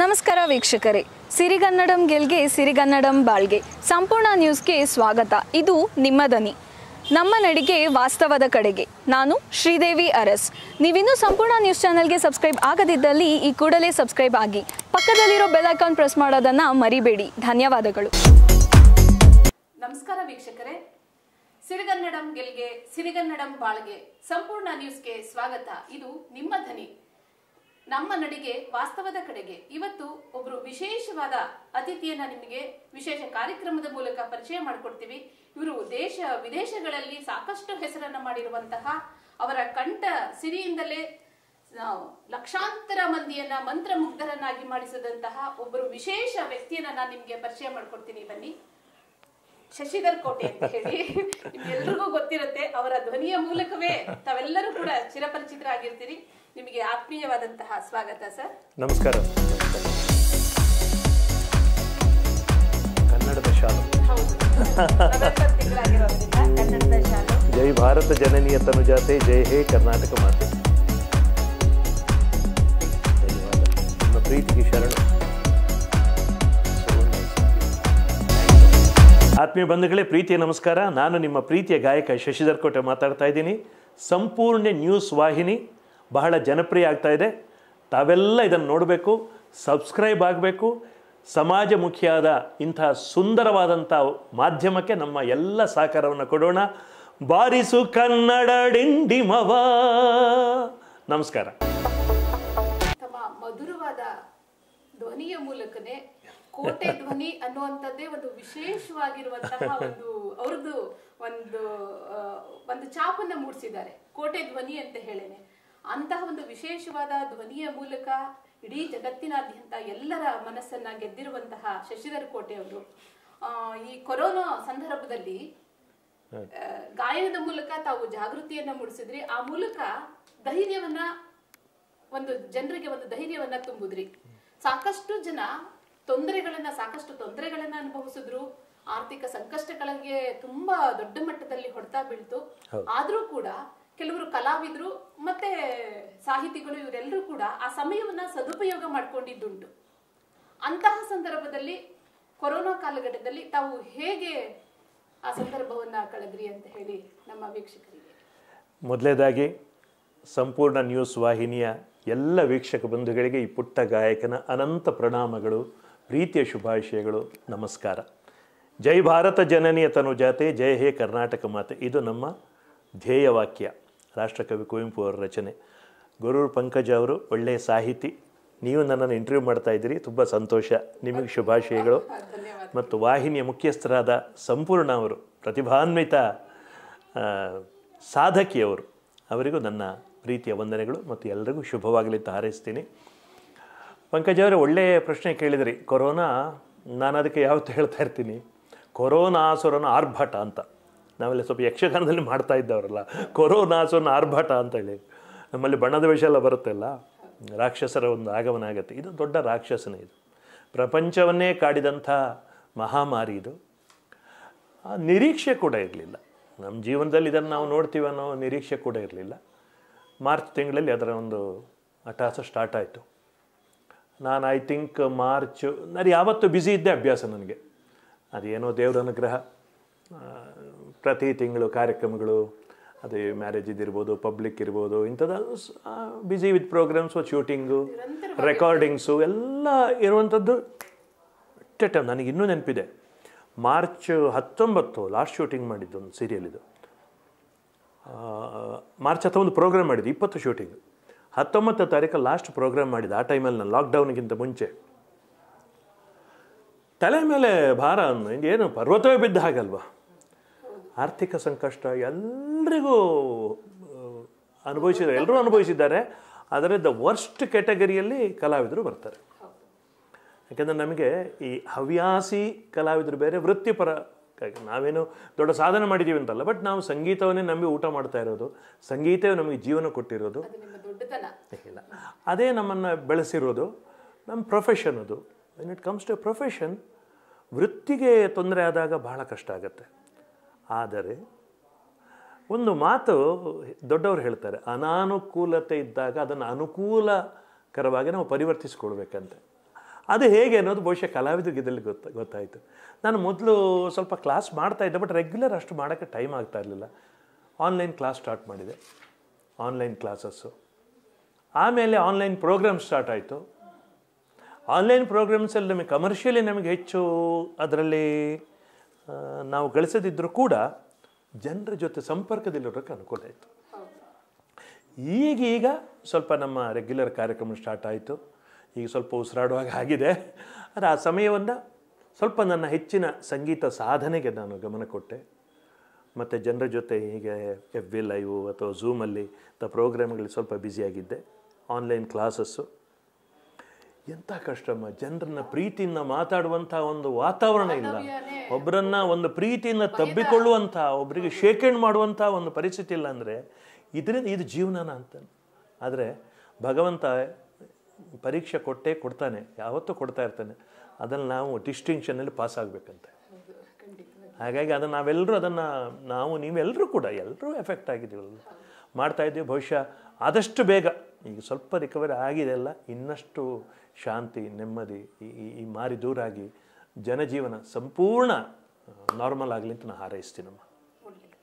ನಮಸ್ಕಾರ ವೀಕ್ಷಕರೇ ಸಿರಿಗನ್ನಡಂ ಗೆಲ್ಗೆ ಸಿರಿಗನ್ನಡಂ ಬಾಳ್ಗೆ ಸಂಪೂರ್ಣ ನ್ಯೂಸ್ಗೆ ಸ್ವಾಗತ ಇದು ನಿಮ್ಮ ದನಿ ನಮ್ಮ ನಡಿಗೆ ವಾಸ್ತವದ ಕಡೆಗೆ ನಾನು ಶ್ರೀದೇವಿ ಅರಸ್ ನೀವಿನ್ನೂ ಸಂಪೂರ್ಣ ನ್ಯೂಸ್ ಚಾನೆಲ್ಗೆ ಸಬ್ಸ್ಕ್ರೈಬ್ ಆಗದಿದ್ದಲ್ಲಿ ಈ ಕೂಡಲೇ ಸಬ್ಸ್ಕ್ರೈಬ್ ಆಗಿ ಪಕ್ಕದಲ್ಲಿರೋ ಬೆಲ್ ಐಕಾನ್ ಪ್ರೆಸ್ ಮಾಡೋದನ್ನು ಮರಿಬೇಡಿ ಧನ್ಯವಾದಗಳು ನಮಸ್ಕಾರ ವೀಕ್ಷಕರೇ ಸಿರಿಗನ್ನಡಂ ಗೆಲ್ಗೆ ಸಿರಿಗನ್ನಡಂ ಬಾಳ್ಗೆ ಸಂಪೂರ್ಣ ನ್ಯೂಸ್ಗೆ ಸ್ವಾಗತ ಇದು ನಿಮ್ಮ ಧ್ವನಿ ನಮ್ಮ ನಡಿಗೆ ವಾಸ್ತವದ ಕಡೆಗೆ ಇವತ್ತು ಒಬ್ರು ವಿಶೇಷವಾದ ಅತಿಥಿಯನ್ನ ನಿಮಗೆ ವಿಶೇಷ ಕಾರ್ಯಕ್ರಮದ ಮೂಲಕ ಪರಿಚಯ ಮಾಡಿಕೊಡ್ತೀವಿ ಇವರು ದೇಶ ವಿದೇಶಗಳಲ್ಲಿ ಸಾಕಷ್ಟು ಹೆಸರನ್ನ ಮಾಡಿರುವಂತಹ ಅವರ ಕಂಠ ಸಿರಿಯಿಂದಲೇ ನಾವು ಲಕ್ಷಾಂತರ ಮಂದಿಯನ್ನ ಮಂತ್ರಮುಗ್ಧರನ್ನಾಗಿ ಮಾಡಿಸಿದಂತಹ ಒಬ್ಬರು ವಿಶೇಷ ವ್ಯಕ್ತಿಯನ್ನ ನಾನು ನಿಮ್ಗೆ ಪರಿಚಯ ಮಾಡ್ಕೊಡ್ತೀನಿ ಬನ್ನಿ ಶಶಿಧರ್ ಕೋಟೆ ಅಂತ ಹೇಳಿ ನಿಮ್ಗೆಲ್ರಿಗೂ ಗೊತ್ತಿರುತ್ತೆ ಅವರ ಧ್ವನಿಯ ಮೂಲಕವೇ ತಾವೆಲ್ಲರೂ ಕೂಡ ಚಿರಪರಿಚಿತರಾಗಿರ್ತೀರಿ ನಿಮಗೆ ಆತ್ಮೀಯವಾದಂತಹ ಸ್ವಾಗತ ಸರ್ ನಮಸ್ಕಾರ ಕನ್ನಡದ ಶಾಲು ಹೌದು ನವೆಂಬರ್ ತಿಂಗಳಾಗಿರೋದ್ರಿಂದ ಕನ್ನಡದ ಶಾಲೆ ಜೈ ಭಾರತ ಜನನೀಯ ತನುಜಾತೆ ಜೈ ಹೇ ಕರ್ನಾಟಕ ಮಾತೆ ಧನ್ಯವಾದ ನಿಮ್ಮ ಪ್ರೀತಿಗೆ ಶರಣ ಆತ್ಮೀಯ ಬಂಧುಗಳೇ ಪ್ರೀತಿಯ ನಮಸ್ಕಾರ ನಾನು ನಿಮ್ಮ ಪ್ರೀತಿಯ ಗಾಯಕ ಶಶಿಧರ್ ಕೋಟೆ ಮಾತಾಡ್ತಾ ಇದ್ದೀನಿ ಸಂಪೂರ್ಣ ನ್ಯೂಸ್ ವಾಹಿನಿ ಬಹಳ ಜನಪ್ರಿಯ ಆಗ್ತಾ ಇದೆ ತಾವೆಲ್ಲ ಇದನ್ನು ನೋಡಬೇಕು ಸಬ್ಸ್ಕ್ರೈಬ್ ಆಗಬೇಕು ಸಮಾಜಮುಖಿಯಾದ ಇಂಥ ಸುಂದರವಾದಂಥ ಮಾಧ್ಯಮಕ್ಕೆ ನಮ್ಮ ಎಲ್ಲ ಸಹಕಾರವನ್ನು ಕೊಡೋಣ ಬಾರಿಸು ಕನ್ನಡ ಡಿಂಡಿಮವ ನಮಸ್ಕಾರ ತಮ್ಮ ಮಧುರವಾದ ಧ್ವನಿಯ ಮೂಲಕನೇ ಕೋಟೆ ಧ್ವನಿ ಅನ್ನುವಂಥದ್ದೇ ಒಂದು ವಿಶೇಷವಾಗಿರುವಂತಹ ಒಂದು ಅವ್ರದ್ದು ಒಂದು ಆ, ಒಂದು ಚಾಪನ್ನ ಮೂಡಿಸಿದ್ದಾರೆ ಕೋಟೆ ಧ್ವನಿ ಅಂತ ಹೇಳೇನೆ ಅಂತಹ ಒಂದು ವಿಶೇಷವಾದ ಧ್ವನಿಯ ಮೂಲಕ ಇಡೀ ಜಗತ್ತಿನಾದ್ಯಂತ ಎಲ್ಲರ ಮನಸ್ಸನ್ನ ಗೆದ್ದಿರುವಂತಹ ಶಶಿಧರ್ ಕೋಟೆ ಅವರು ಆ, ಈ ಕೊರೋನಾ ಸಂದರ್ಭದಲ್ಲಿ ಆ, ಗಾಯನದ ಮೂಲಕ ತಾವು ಜಾಗೃತಿಯನ್ನ ಮೂಡಿಸಿದ್ರಿ ಆ ಮೂಲಕ ಧೈರ್ಯವನ್ನ ಒಂದು ಜನರಿಗೆ ಒಂದು ಧೈರ್ಯವನ್ನ ತುಂಬುದ್ರಿ ಸಾಕಷ್ಟು ಜನ ತೊಂದರೆಗಳನ್ನ ಸಾಕಷ್ಟು ತೊಂದರೆಗಳನ್ನ ಅನುಭವಿಸಿದ್ರು ಆರ್ಥಿಕ ಸಂಕಷ್ಟಗಳಿಗೆ ತುಂಬಾ ದೊಡ್ಡ ಮಟ್ಟದಲ್ಲಿ ಹೊಡೆತ ಬೀಳ್ತು ಆದ್ರೂ ಕೂಡ ಕೆಲವರು ಕಲಾವಿದರು ಮತ್ತೆ ಸಾಹಿತಿಗಳು ಇವರೆಲ್ಲರೂ ಕೂಡ ಆ ಸಮಯವನ್ನ ಸದುಪಯೋಗ ಮಾಡ್ಕೊಂಡಿದ್ದುಂಟು ಅಂತಹ ಸಂದರ್ಭದಲ್ಲಿ ಕೊರೋನಾ ಕಾಲಘಟ್ಟದಲ್ಲಿ ತಾವು ಹೇಗೆ ಆ ಸಂದರ್ಭವನ್ನ ಕಳೆದ್ರಿ ಅಂತ ಹೇಳಿ ನಮ್ಮ ವೀಕ್ಷಕರಿಗೆ ಮೊದಲನೇದಾಗಿ ಸಂಪೂರ್ಣ ನ್ಯೂಸ್ ವಾಹಿನಿಯ ಎಲ್ಲ ವೀಕ್ಷಕ ಬಂಧುಗಳಿಗೆ ಈ ಪುಟ್ಟ ಗಾಯಕನ ಅನಂತ ಪ್ರಣಾಮಗಳು ಪ್ರೀತಿಯ ಶುಭಾಶಯಗಳು ನಮಸ್ಕಾರ ಜೈ ಭಾರತ ಜನನಿಯ ತನುಜಾತೆ ಜಯ ಹೇ ಕರ್ನಾಟಕ ಮಾತೆ ಇದು ನಮ್ಮ ಧ್ಯೇಯವಾಕ್ಯ ರಾಷ್ಟ್ರಕವಿ ಕುವೆಂಪು ಅವರ ರಚನೆ ಗುರೂರ್ ಪಂಕಜ ಅವರು ಒಳ್ಳೆಯ ಸಾಹಿತಿ ನೀವು ನನ್ನನ್ನು ಇಂಟರ್ವ್ಯೂ ಮಾಡ್ತಾ ಇದ್ದೀರಿ ತುಂಬ ಸಂತೋಷ ನಿಮಗೆ ಶುಭಾಶಯಗಳು ಮತ್ತು ವಾಹಿನಿಯ ಮುಖ್ಯಸ್ಥರಾದ ಸಂಪೂರ್ಣ ಅವರು ಪ್ರತಿಭಾನ್ವಿತ ಆ, ಸಾಧಕಿಯವರು ಅವರಿಗೂ ನನ್ನ ಪ್ರೀತಿಯ ವಂದನೆಗಳು ಮತ್ತು ಎಲ್ಲರಿಗೂ ಶುಭವಾಗಲಿ ಅಂತ ಹಾರೈಸ್ತೀನಿ ಪಂಕಜ್ ಅವರೇ ಒಳ್ಳೆಯ ಪ್ರಶ್ನೆ ಕೇಳಿದ್ರಿ ಕೊರೋನಾ ನಾನು ಅದಕ್ಕೆ ಯಾವತ್ತೂ ಹೇಳ್ತಾ ಇರ್ತೀನಿ ಕೊರೋನಾಸುರನ ಆರ್ಭಟ ಅಂತ ನಾವೆಲ್ಲ ಸ್ವಲ್ಪ ಯಕ್ಷಗಾನದಲ್ಲಿ ಮಾಡ್ತಾ ಇದ್ದವರಲ್ಲ ಕೊರೋನಾಸುರನ ಆರ್ಭಟ ಅಂತ ಹೇಳಿ ನಮ್ಮಲ್ಲಿ ಬಣ್ಣದ ವೇಷ ಎಲ್ಲ ಬರುತ್ತಲ್ಲ ರಾಕ್ಷಸರ ಒಂದು ಆಗಮನ ಆಗುತ್ತೆ ಇದು ದೊಡ್ಡ ರಾಕ್ಷಸನೇ ಇದು ಪ್ರಪಂಚವನ್ನೇ ಕಾಡಿದಂಥ ಮಹಾಮಾರಿ ಇದು ಆ ನಿರೀಕ್ಷೆ ಕೂಡ ಇರಲಿಲ್ಲ ನಮ್ಮ ಜೀವನದಲ್ಲಿ ಇದನ್ನು ನಾವು ನೋಡ್ತೀವಿ ಅನ್ನೋ ನಿರೀಕ್ಷೆ ಕೂಡ ಇರಲಿಲ್ಲ ಮಾರ್ಚ್ ತಿಂಗಳಲ್ಲಿ ಅದರ ಒಂದು ಅಟ್ಟಹಾಸ ಸ್ಟಾರ್ಟ್ ಆಯಿತು ನಾನು ಐ ಥಿಂಕ್ ಮಾರ್ಚ್ ನಾನು ಯಾವತ್ತೂ ಬ್ಯುಸಿ ಇದ್ದೆ ಅಭ್ಯಾಸ ನನಗೆ ಅದೇನೋ ದೇವರ ಅನುಗ್ರಹ ಆ, ಪ್ರತಿ ತಿಂಗಳು ಕಾರ್ಯಕ್ರಮಗಳು ಅದೇ ಮ್ಯಾರೇಜ್ ಇದಿರ್ಬೋದು ಪಬ್ಲಿಕ್ ಇರ್ಬೋದು ಇಂಥದ್ದು busy with programmes shooting recordings ಎಲ್ಲ ಇರುವಂಥದ್ದು ಅಟ್ ಎ ಟೈಮ್ ನನಗೆ ಇನ್ನೂ ನೆನಪಿದೆ ಮಾರ್ಚ್ ಹತ್ತೊಂಬತ್ತು ಲಾಸ್ಟ್ ಶೂಟಿಂಗ್ ಮಾಡಿದ್ದು ಒಂದು ಸೀರಿಯಲ್ ಇದು ಆ, ಮಾರ್ಚ್ ಹತ್ತೊಂಬತ್ತು ಪ್ರೋಗ್ರಾಮ್ ಮಾಡಿದ್ದು ಇಪ್ಪತ್ತು ಶೂಟಿಂಗ್ ಹತ್ತೊಂಬತ್ತು ತಾರೀಕು ಲಾಸ್ಟ್ ಪ್ರೋಗ್ರಾಮ್ ಮಾಡಿದ್ದು ಆ ಟೈಮಲ್ಲಿ ನಾನು ಲಾಕ್ಡೌನ್ಗಿಂತ ಮುಂಚೆ ತಲೆ ಮೇಲೆ ಭಾರ ಅನ್ನು ಏನು ಪರ್ವತವೇ ಬಿದ್ದ ಹಾಗಲ್ವಾ ಆರ್ಥಿಕ ಸಂಕಷ್ಟ ಎಲ್ರಿಗೂ ಅನುಭವಿಸಿದ್ದಾರೆ ಎಲ್ಲರೂ ಅನುಭವಿಸಿದ್ದಾರೆ ಆದರೆ ದ ವರ್ಸ್ಟ್ ಕ್ಯಾಟಗರಿಯಲ್ಲಿ ಕಲಾವಿದರು ಬರ್ತಾರೆ ಯಾಕಂದರೆ ನಮಗೆ ಈ ಹವ್ಯಾಸಿ ಕಲಾವಿದರು ಬೇರೆ ವೃತ್ತಿಪರ ಕ- ನಾವೇನು ದೊಡ್ಡ ಸಾಧನೆ ಮಾಡಿದ್ದೀವಿ ಅಂತಲ್ಲ ಬಟ್ ನಾವು ಸಂಗೀತವನ್ನೇ ನಂಬಿ ಊಟ ಮಾಡ್ತಾ ಇರೋದು ಸಂಗೀತವೇ ನಮಗೆ ಜೀವನ ಕೊಟ್ಟಿರೋದು ಅದು ನಿಮ್ಮ ದೊಡ್ಡತನ ಇಲ್ಲ ಅದೇ ನಮ್ಮನ್ನು ಬೆಳೆಸಿರೋದು ನಮ್ಮ ಪ್ರೊಫೆಷನ್ ಅದು when it comes to profession ವೃತ್ತಿಗೆ ತೊಂದರೆ ಆದಾಗ ಬಹಳ ಕಷ್ಟ ಆಗುತ್ತೆ ಆದರೆ ಒಂದು ಮಾತು ದೊಡ್ಡವರು ಹೇಳ್ತಾರೆ ಅನಾನುಕೂಲತೆ ಇದ್ದಾಗ ಅದನ್ನು ಅನುಕೂಲಕರವಾಗಿ ನಾವು ಪರಿವರ್ತಿಸ್ಕೊಳ್ಬೇಕಂತೆ ಅದು ಹೇಗೆ ಅನ್ನೋದು ಬಹುಶಃ ಕಲಾವಿದರಿಗೆ ಇದರಲ್ಲಿ ಗೊತ್ತ ಗೊತ್ತಾಯಿತು ನಾನು ಮೊದಲು ಸ್ವಲ್ಪ ಕ್ಲಾಸ್ ಮಾಡ್ತಾ ಇದ್ದೆ ಬಟ್ ರೆಗ್ಯುಲರ್ ಅಷ್ಟು ಮಾಡೋಕ್ಕೆ ಟೈಮ್ ಆಗ್ತಾ ಇರಲಿಲ್ಲ ಆನ್ಲೈನ್ ಕ್ಲಾಸ್ ಸ್ಟಾರ್ಟ್ ಮಾಡಿದೆ ಆನ್ಲೈನ್ ಕ್ಲಾಸಸ್ಸು ಆಮೇಲೆ ಆನ್ಲೈನ್ ಪ್ರೋಗ್ರಾಮ್ ಸ್ಟಾರ್ಟ್ ಆಯಿತು ಆನ್ಲೈನ್ ಪ್ರೋಗ್ರಾಮ್ಸಲ್ಲಿ ನಮಗೆ ಕಮರ್ಷಿಯಲಿ ನಮಗೆ ಹೆಚ್ಚು ಅದರಲ್ಲಿ ಆ, ನಾವು ಗಳಿಸದಿದ್ದರೂ ಕೂಡ ಜನರ ಜೊತೆ ಸಂಪರ್ಕದಲ್ಲಿರೋಕ್ಕೆ ಅನುಕೂಲ ಆಯಿತು ಈಗೀಗ ಸ್ವಲ್ಪ ನಮ್ಮ ರೆಗ್ಯುಲರ್ ಕಾರ್ಯಕ್ರಮ ಸ್ಟಾರ್ಟ್ ಆಯಿತು ಈಗ ಸ್ವಲ್ಪ ಉಸಿರಾಡುವಾಗ ಆಗಿದೆ ಆದರೆ ಆ ಸಮಯವನ್ನು ಸ್ವಲ್ಪ ನನ್ನ ಹೆಚ್ಚಿನ ಸಂಗೀತ ಸಾಧನೆಗೆ ನಾನು ಗಮನ ಕೊಟ್ಟೆ ಮತ್ತು ಜನರ ಜೊತೆ ಹೀಗೆ ಎಫ್ ಬಿ ಲೈವು ಅಥವಾ ಝೂಮಲ್ಲಿ ಅಥವಾ ಪ್ರೋಗ್ರಾಮ್ಗಳಲ್ಲಿ ಸ್ವಲ್ಪ ಬ್ಯುಸಿಯಾಗಿದ್ದೆ ಆನ್ಲೈನ್ ಕ್ಲಾಸಸ್ಸು ಎಂಥ ಕಷ್ಟಮ್ಮ ಜನರನ್ನ ಪ್ರೀತಿಯಿಂದ ಮಾತಾಡುವಂಥ ಒಂದು ವಾತಾವರಣ ಇಲ್ಲ ಒಬ್ಬರನ್ನ ಒಂದು ಪ್ರೀತಿಯಿಂದ ತಬ್ಬಿಕೊಳ್ಳುವಂಥ ಒಬ್ಬರಿಗೆ ಶೇಖರಣೆ ಮಾಡುವಂಥ ಒಂದು ಪರಿಸ್ಥಿತಿ ಇಲ್ಲ ಅಂದರೆ ಇದರಿಂದ ಇದು ಜೀವನನ ಅಂತ ಆದರೆ ಭಗವಂತ ಪರೀಕ್ಷೆ ಕೊಟ್ಟೇ ಕೊಡ್ತಾನೆ ಯಾವತ್ತೂ ಕೊಡ್ತಾ ಇರ್ತಾನೆ ಅದನ್ನು ನಾವು ಡಿಸ್ಟಿಂಕ್ಷನಲ್ಲಿ ಪಾಸ್ ಆಗಬೇಕಂತೆ ಹಾಗಾಗಿ ಅದನ್ನು ನಾವೆಲ್ಲರೂ ಅದನ್ನು ನಾವು ನೀವೆಲ್ಲರೂ ಕೂಡ ಎಲ್ಲರೂ ಎಫೆಕ್ಟ್ ಆಗಿದ್ದೀವಲ್ಲ ಮಾಡ್ತಾ ಇದ್ದೀವಿ ಬಹುಶಃ ಆದಷ್ಟು ಬೇಗ ಈಗ ಸ್ವಲ್ಪ ರಿಕವರಿ ಆಗಿದೆ ಅಲ್ಲ ಇನ್ನಷ್ಟು ಶಾಂತಿ ನೆಮ್ಮದಿ ಈ- ಈ ಈ ಮಾರಿ ದೂರಾಗಿ ಜನಜೀವನ ಸಂಪೂರ್ಣ ನಾರ್ಮಲ್ ಆಗಲಿ ಅಂತ ನಾನು ಹಾರೈಸ್ತೀನಮ್ಮ ಒಳ್ಳೆಯದು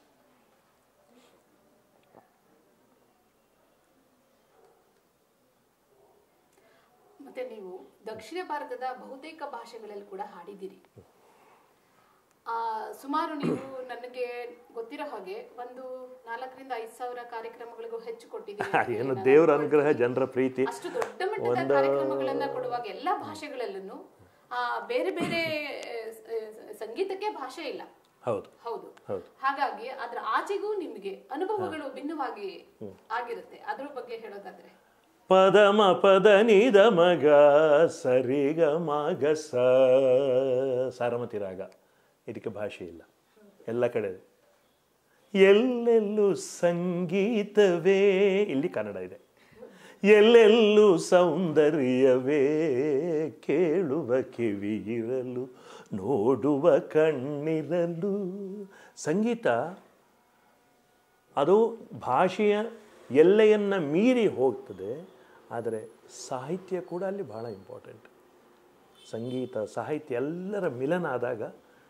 ಮತ್ತೆ ನೀವು ದಕ್ಷಿಣ ಭಾರತದ ಬಹುತೇಕ ಭಾಷೆಗಳಲ್ಲಿ ಕೂಡ ಹಾಡಿದ್ದೀರಿ ಆ, ಸುಮಾರು ನೀವು ನನಗೆ ಗೊತ್ತಿರೋ ಹಾಗೆ ಒಂದು ನಾಲ್ಕರಿಂದ ಐದು ಸಾವಿರ ಕಾರ್ಯಕ್ರಮಗಳಿಗೂ ಹೆಚ್ಚು ಕೊಟ್ಟಿದ್ದೀರಿ ಅಂತ ಏನು ನಾನು ದೇವರ ಅನ್ಕೊಳ್ತೀನಿ. ಅನುಗ್ರಹ ಜನರ ಪ್ರೀತಿ ಅಷ್ಟು ದೊಡ್ಡ ಮಟ್ಟದ ಕಾರ್ಯಕ್ರಮಗಳನ್ನ ಕೊಡುವಾಗ ಎಲ್ಲಾ ಭಾಷೆಗಳಲ್ಲೂ ಆ ಬೇರೆ ಬೇರೆ ಆ, ಸಂಗೀತಕ್ಕೆ ಭಾಷೆ ಇಲ್ಲ ಹೌದು ಹೌದು ಹೌದು. ಹಾಗಾಗಿ ಅದ್ರ ಆಚೆಗೂ ನಿಮಗೆ ಅನುಭವಗಳು ಭಿನ್ನವಾಗಿ ಆಗಿರುತ್ತೆ ಅದ್ರ ಬಗ್ಗೆ ಹೇಳೋದಾದ್ರೆ ಪದಮ ಪದ ನಿದ ಮಗ ಸರಿಗ ಮಗ ಸ ಸಾರಮತಿ ರಾಗ ಇದಕ್ಕೆ ಭಾಷೆ ಇಲ್ಲ ಎಲ್ಲ ಕಡೆ ಇದೆ. ಎಲ್ಲೆಲ್ಲೂ ಸಂಗೀತವೇ ಇಲ್ಲಿ ಕನ್ನಡ ಇದೆ ಎಲ್ಲೆಲ್ಲೂ ಸೌಂದರ್ಯವೇ ಕೇಳುವ ಕಿವಿಯಿರಲು ನೋಡುವ ಕಣ್ಣಿರಲು ಸಂಗೀತ ಅದು ಭಾಷೆಯ ಎಲ್ಲೆಯನ್ನು ಮೀರಿ ಹೋಗ್ತದೆ ಆದರೆ ಸಾಹಿತ್ಯ ಕೂಡ ಅಲ್ಲಿ ಬಹಳ ಇಂಪಾರ್ಟೆಂಟ್ ಸಂಗೀತ ಸಾಹಿತ್ಯ ಎಲ್ಲರ ಮಿಲನ ಆದಾಗ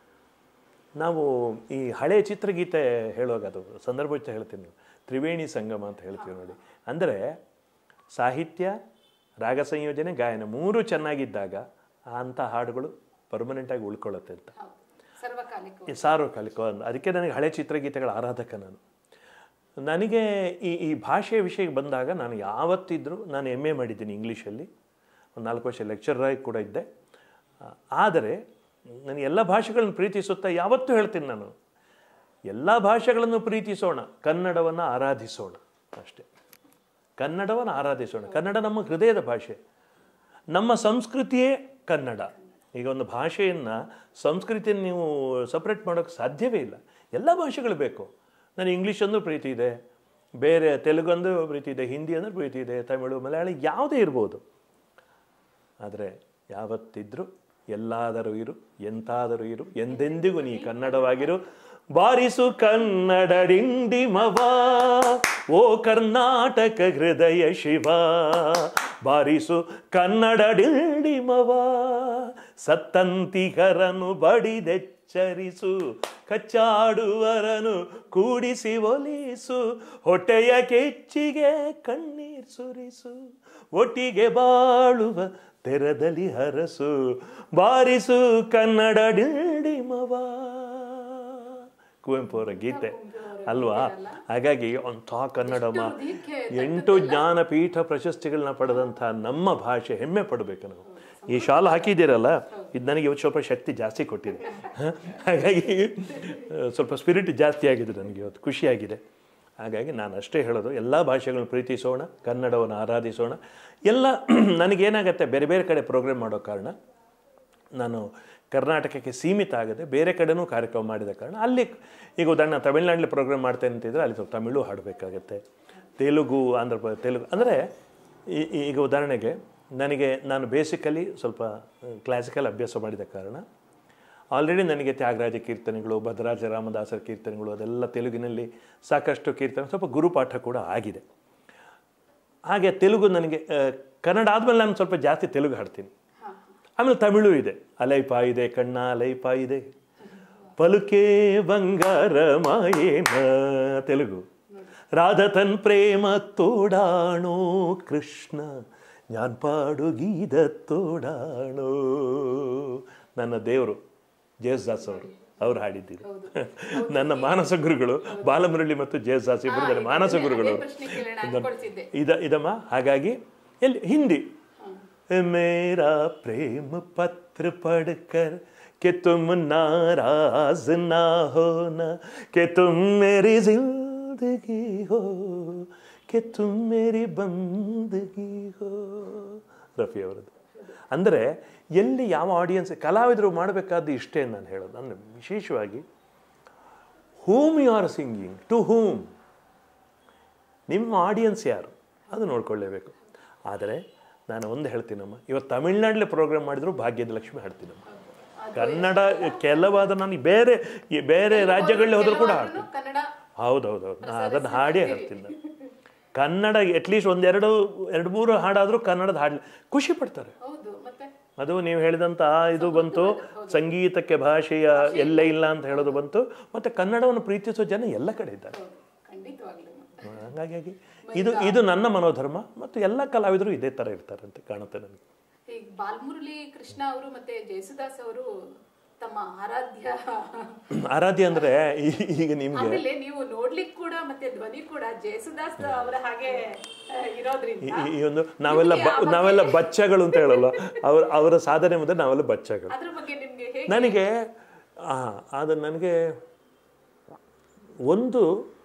ನಾವು ಈ ಹಳೆ ಚಿತ್ರಗೀತೆ ಹೇಳುವಾಗ ಅದು ಸಂದರ್ಭೋಚಿತ ಹೇಳ್ತೀನಿ ನೀವು ತ್ರಿವೇಣಿ ಸಂಗಮ ಅಂತ ಹೇಳ್ತೀವಿ ನೋಡಿ ಅಂದರೆ ಸಾಹಿತ್ಯ ರಾಗ ಸಂಯೋಜನೆ ಗಾಯನ ಮೂರು ಚೆನ್ನಾಗಿದ್ದಾಗ ಅಂಥ ಹಾಡುಗಳು ಪರ್ಮನೆಂಟಾಗಿ ಉಳ್ಕೊಳ್ಳುತ್ತೆ ಅಂತ ಹೌದು ಸರ್ವಕಾಲಿಕ ಈ ಸಾರ್ವಕಾಲಿಕ ಅದಕ್ಕೆ ನನಗೆ ಹಳೆ ಚಿತ್ರಗೀತೆಗಳ ಆರಾಧಕ ನಾನು ನನಗೆ ಈ ಈ ಭಾಷೆಯ ವಿಷಯಕ್ಕೆ ಬಂದಾಗ ನಾನು ಯಾವತ್ತಿದ್ರೂ ನಾನು ಎಮ್ ಎ ಮಾಡಿದ್ದೀನಿ ಇಂಗ್ಲೀಷಲ್ಲಿ ಒಂದು ನಾಲ್ಕು ವರ್ಷ ಲೆಕ್ಚರರ್ ಆಗಿ ಕೂಡ ಇದ್ದೆ ಆ, ಆದರೆ ನಾನು ಎಲ್ಲ ಭಾಷೆಗಳನ್ನು ಪ್ರೀತಿಸುತ್ತಾ ಯಾವತ್ತೂ ಹೇಳ್ತೀನಿ ನಾನು ಎಲ್ಲ ಭಾಷೆಗಳನ್ನು ಪ್ರೀತಿಸೋಣ ಕನ್ನಡವನ್ನು ಆರಾಧಿಸೋಣ ಅಷ್ಟೇ ಕನ್ನಡವನ್ನು ಆರಾಧಿಸೋಣ ಕನ್ನಡ ನಮ್ಮ ಹೃದಯದ ಭಾಷೆ ನಮ್ಮ ಸಂಸ್ಕೃತಿಯೇ ಕನ್ನಡ ಈಗ ಒಂದು ಭಾಷೆಯನ್ನು ಸಂಸ್ಕೃತಿಯನ್ನು ನೀವು ಸಪ್ರೇಟ್ ಮಾಡೋಕ್ಕೆ ಸಾಧ್ಯವೇ ಇಲ್ಲ ಎಲ್ಲ ಭಾಷೆಗಳು ಬೇಕು ನನಗೆ ಇಂಗ್ಲೀಷ್ ಅಂದ್ರೂ ಪ್ರೀತಿ ಇದೆ ಬೇರೆ ತೆಲುಗು ಅಂದ್ರೂ ಪ್ರೀತಿ ಇದೆ ಹಿಂದಿ ಅಂದ್ರೆ ಪ್ರೀತಿ ಇದೆ ತಮಿಳು ಮಲಯಾಳಿ ಯಾವುದೇ ಇರ್ಬೋದು ಆದರೆ ಯಾವತ್ತಿದ್ರೂ ಎಲ್ಲಾದರೂ ಇರು ಎಂತಾದರೂ ಇರು ಎಂದೆಂದಿಗೂ ನೀ ಕನ್ನಡವಾಗಿರು ಬಾರಿಸು ಕನ್ನಡ ಡಿಂಡಿಮವ ಓ ಕರ್ನಾಟಕ ಹೃದಯ ಶಿವ ಬಾರಿಸು ಕನ್ನಡ ಡಿಂಡಿಮವ ಸತ್ತಂತಿಗರನು ಬಡಿದೆಚ್ಚರಿಸು ಕಚ್ಚಾಡುವರನು ಕೂಡಿಸಿ ಒಲಿಸು ಹೊಟ್ಟೆಯ ಕೆಚ್ಚಿಗೆ ಕಣ್ಣೀರ್ ಸುರಿಸು ಒಟ್ಟಿಗೆ ಬಾಳುವ ತೆರದಲ್ಲಿ ಹರಸು ಬಾರಿಸು ಕನ್ನಡ ಡಿಂಡಿಮವ ಕುವೆಂಪು ಅವರ ಗೀತೆ ಅಲ್ವಾ ಹಾಗಾಗಿ ಅಂಥ ಕನ್ನಡಮ ಎಂಟು ಜ್ಞಾನಪೀಠ ಪ್ರಶಸ್ತಿಗಳನ್ನ ಪಡೆದಂಥ ನಮ್ಮ ಭಾಷೆ ಹೆಮ್ಮೆ ಪಡಬೇಕು ನಾವು ಈ ಶಾಲ್ ಹಾಕಿದ್ದೀರಲ್ಲ ಇದು ನನಗೆ ಇವತ್ತು ಸ್ವಲ್ಪ ಶಕ್ತಿ ಜಾಸ್ತಿ ಕೊಟ್ಟಿದೆ ಹ? ಹಾಗಾಗಿ ಆ, ಸ್ವಲ್ಪ ಸ್ಪಿರಿಟ್ ಜಾಸ್ತಿ ಆಗಿದೆ ನನಗೆ ಇವತ್ತು ಖುಷಿಯಾಗಿದೆ ಹಾಗಾಗಿ ನಾನು ಅಷ್ಟೇ ಹೇಳೋದು ಎಲ್ಲ ಭಾಷೆಗಳನ್ನು ಪ್ರೀತಿಸೋಣ ಕನ್ನಡವನ್ನು ಆರಾಧಿಸೋಣ ಎಲ್ಲ ನನಗೇನಾಗತ್ತೆ ಬೇರೆ ಬೇರೆ ಕಡೆ ಪ್ರೋಗ್ರಾಮ್ ಮಾಡೋ ಕಾರಣ ನಾನು ಕರ್ನಾಟಕಕ್ಕೆ ಸೀಮಿತ ಆಗದೆ ಬೇರೆ ಕಡೆನೂ ಕಾರ್ಯಕ್ರಮ ಮಾಡಿದ ಕಾರಣ ಅಲ್ಲಿ ಈಗ ಉದಾಹರಣೆ ತಮಿಳ್ನಾಡಲ್ಲಿ ಪ್ರೋಗ್ರಾಮ್ ಮಾಡ್ತೇನೆ ಅಂತಿದ್ರೆ ಅಲ್ಲಿ ಸ್ವಲ್ಪ ತಮಿಳು ಹಾಡಬೇಕಾಗತ್ತೆ ತೆಲುಗು ಆಂಧ್ರ ಪ್ರ ತೆಲುಗು ಅಂದರೆ ಈಗ ಉದಾಹರಣೆಗೆ ನನಗೆ ನಾನು ಬೇಸಿಕಲಿ ಸ್ವಲ್ಪ ಕ್ಲಾಸಿಕಲ್ ಅಭ್ಯಾಸ ಮಾಡಿದ ಕಾರಣ ಆಲ್ರೆಡಿ ನನಗೆ ತ್ಯಾಗರಾಜ ಕೀರ್ತನೆಗಳು ಭದ್ರಾಜ ರಾಮದಾಸರ ಕೀರ್ತನೆಗಳು ಅದೆಲ್ಲ ತೆಲುಗಿನಲ್ಲಿ ಸಾಕಷ್ಟು ಕೀರ್ತನೆ ಸ್ವಲ್ಪ ಗುರುಪಾಠ ಕೂಡ ಆಗಿದೆ ಹಾಗೆ ತೆಲುಗು ನನಗೆ ಆ, ಕನ್ನಡ ಆದಮೇಲೆ ನಾನು ಸ್ವಲ್ಪ ಜಾಸ್ತಿ ತೆಲುಗು ಹಾಡ್ತೀನಿ ಹಾ ಆಮೇಲೆ ತಮಿಳು ಇದೆ ಅಲೈಪ ಇದೆ ಕಣ್ಣ ಅಲೈಪ ಇದೆ ಪಲುಕೆ ಬಂಗಾರ ಮಾಯೇನ ತೆಲುಗು ರಾಧ ತನ್ ಪ್ರೇಮ ತೋಡಾಣೋ ಕೃಷ್ಣ ഞാൻ പാടു ಗೀದತ್ತೋಡಾಣೋ ನನ್ನ ದೇವರು ಜಯಸ್ದಾಸ್ ಅವರು ಅವ್ರು ಹಾಡಿದ್ದೀರಿ ನನ್ನ ಮಾನಸ ಗುರುಗಳು ಬಾಲಮುರಳಿ ಮತ್ತು ಜಯಸ್ದಾಸ್ ಇಬ್ಬರು ಮಾನಸ ಗುರುಗಳು ಅವರು ಪ್ರಶ್ನೆ ಕೇಳೋಣ ಅನ್ಕೊಳ್ತಿದ್ದೆ ಇದ ಇದಮ್ಮ ಹಾಗಾಗಿ ಎಲ್ಲಿ ಹಿಂದಿ ಮೇರಾ ಪ್ರೇಮ ಪತ್ರ ಪಡ್ಕರ್ कि तुम नाराज ना होना कि तुम मेरी जिंदगी हो कि तुम मेरी ಬಂದಗಿ ಹೋ ರಫಿ ಅವರದ್ದು ಅಂದರೆ ಎಲ್ಲಿ ಯಾವ ಆಡಿಯನ್ಸ್ ಕಲಾವಿದರು ಮಾಡಬೇಕಾದ್ದು ಇಷ್ಟೇ ನಾನು ಹೇಳೋದು ಅಂದರೆ ವಿಶೇಷವಾಗಿ whom you are singing to whom ನಿಮ್ಮ ಆಡಿಯನ್ಸ್ ಯಾರು ಅದು ನೋಡ್ಕೊಳ್ಳೇಬೇಕು ಆದರೆ ನಾನು ಒಂದು ಹೇಳ್ತೀನಮ್ಮ ಇವತ್ತು ತಮಿಳ್ನಾಡಲ್ಲಿ ಪ್ರೋಗ್ರಾಮ್ ಮಾಡಿದ್ರು ಭಾಗ್ಯದ ಲಕ್ಷ್ಮಿ ಹಾಡ್ತೀನಮ್ಮ ಕನ್ನಡ ಕೆಲವಾದ ನಾನು ಬೇರೆ ಈ ಬೇರೆ ರಾಜ್ಯಗಳಲ್ಲಿ ಹೋದರೂ ಕೂಡ ಹಾಡ್ತೀನಿ ಕನ್ನಡ ಹೌದೌದೌದು ನಾನು ಅದನ್ನು ಹಾಡೇ ಹಾಡ್ತೀನಿ ನಾನು ಕನ್ನಡ ಅಟ್ಲೀಸ್ಟ್ ಒಂದೆರಡು ಎರಡು ಮೂರು ಹಾಡಾದರೂ ಕನ್ನಡದ ಹಾಡಲಿ ಖುಷಿ ಪಡ್ತಾರೆ ಹೌದು ಮತ್ತೆ ಅದು ನೀವು ಹೇಳಿದಂಥ ಆ ಇದು ಬಂತು ಸಂಗೀತಕ್ಕೆ ಭಾಷೆಯ ಎಲ್ಲೇ ಇಲ್ಲ ಅಂತ ಹೇಳೋದು ಬಂತು ಮತ್ತು ಕನ್ನಡವನ್ನು ಪ್ರೀತಿಸೋ ಜನ ಎಲ್ಲ ಕಡೆ ಇದ್ದಾರೆ ಹೌದು ಖಂಡಿತವಾಗ್ಲೂ ಹಾಗಾಗಿ ಇದು ಇದು ನನ್ನ ಮನೋಧರ್ಮ ಮತ್ತು ಎಲ್ಲ ಕಲಾವಿದರು ಇದೇ ಥರ ಇರ್ತಾರೆ ಅಂತ ಕಾಣುತ್ತೆ ನನಗೆ ಈಗ ಬಾಲ್ಮುರಳಿ ಕೃಷ್ಣ ಅವರು ಮತ್ತೆ ಜಯಸುದಾಸ್ ಅವರು ತಮ್ಮ ಆರಾಧ್ಯ ಆರಾಧ್ಯ ಅಂದರೆ ಈಗ ನಿಮಗೆ ಆಮೇಲೆ ನೀವು ನೋಡ್ಲಿಕ್ಕೆ ಕೂಡ ಮತ್ತೆ ಧ್ವನಿ ಕೂಡ ಜಯಸುದಾಸ್ ಅವರ ಹಾಗೆ ಆ, ಇರೋದ್ರಿಂದ ಈ ಒಂದು ನಾವೆಲ್ಲ ಬ ನಾವೆಲ್ಲ ಬಚ್ಚಗಳು ಅಂತ ಹೇಳಲ್ಲ ಅವ್ರ ಅವರ ಸಾಧನೆ ಮುಂದೆ ನಾವೆಲ್ಲ ಬಚ್ಚಗಳು ಅದ್ರ ಬಗ್ಗೆ ನಿಮ್ಗೆ ಹೇಗೆ ನನಗೆ ಹಾಂ ಅದು ನನಗೆ ಒಂದು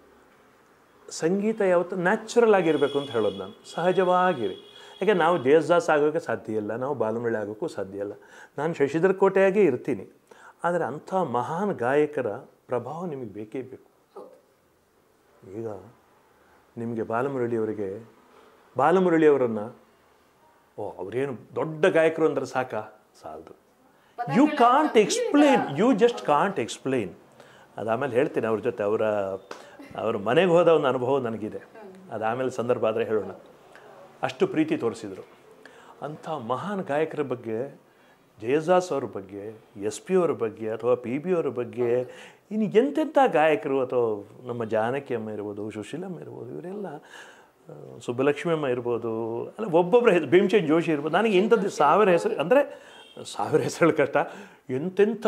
ಸಂಗೀತ ಯಾವತ್ತು ನ್ಯಾಚುರಲ್ ಆಗಿರಬೇಕು ಅಂತ ಹೇಳೋದು ನಾನು ಸಹಜವಾಗಿರಿ ಯಾಕೆ ನಾವು ದೇವದಾಸ್ ಆಗೋಕ್ಕೆ ಸಾಧ್ಯ ಇಲ್ಲ ನಾವು ಬಾಲಮಳ್ಳಿ ಆಗೋಕ್ಕೂ ಸಾಧ್ಯ ಇಲ್ಲ ನಾನು ಶಶಿಧರ ಕೋಟೆಯಾಗೇ ಇರ್ತೀನಿ ಆದರೆ ಅಂಥ ಮಹಾನ್ ಗಾಯಕರ ಪ್ರಭಾವ ನಿಮಗೆ ಬೇಕೇ ಬೇಕು ಹೌದು ಈಗ ನಿಮಗೆ ಬಾಲಮುರಳಿಯವರಿಗೆ ಬಾಲಮುರಳಿಯವರನ್ನು ಓ ಅವರೇನು ದೊಡ್ಡ ಗಾಯಕರು ಅಂದ್ರೆ ಸಾಕಾ ಸಾಲದು you can't explain you just can't explain ಅದಾಮೇಲೆ ಹೇಳ್ತೀನಿ ಅವ್ರ ಜೊತೆ ಅವರ ಅವ್ರ ಮನೆಗೆ ಹೋದ ಒಂದು ಅನುಭವ ನನಗಿದೆ ಅದಾಮೇಲೆ ಸಂದರ್ಭ ಆದರೆ ಹೇಳೋಣ ಅಷ್ಟು ಪ್ರೀತಿ ತೋರಿಸಿದರು ಅಂಥ ಮಹಾನ್ ಗಾಯಕರ ಬಗ್ಗೆ ಜಯದಾಸ್ ಅವ್ರ ಬಗ್ಗೆ ಎಸ್ ಪಿ ಅವ್ರ ಬಗ್ಗೆ ಅಥವಾ ಪಿ ಬಿ ಅವ್ರ ಬಗ್ಗೆ ಇನ್ನು ಎಂತೆಂಥ ಗಾಯಕರು ಅಥವಾ ನಮ್ಮ ಜಾನಕಿ ಅಮ್ಮ ಇರ್ಬೋದು ಸುಶೀಲಮ್ಮ ಇರ್ಬೋದು ಇವರೆಲ್ಲ ಆ, ಸುಬ್ಬಲಕ್ಷ್ಮಿ ಅಮ್ಮ ಇರ್ಬೋದು ಅಲ್ಲ ಒಬ್ಬೊಬ್ಬರ ಹೆಸರು ಭೀಮಸೇನ್ ಜೋಶಿ ಇರ್ಬೋದು ನನಗೆ ಇಂಥದ್ದು ಸಾವಿರ ಹೆಸರು ಅಂದರೆ ಸಾವಿರ ಹೆಸರುಗಳು ಕಷ್ಟ ಎಂತೆಂಥ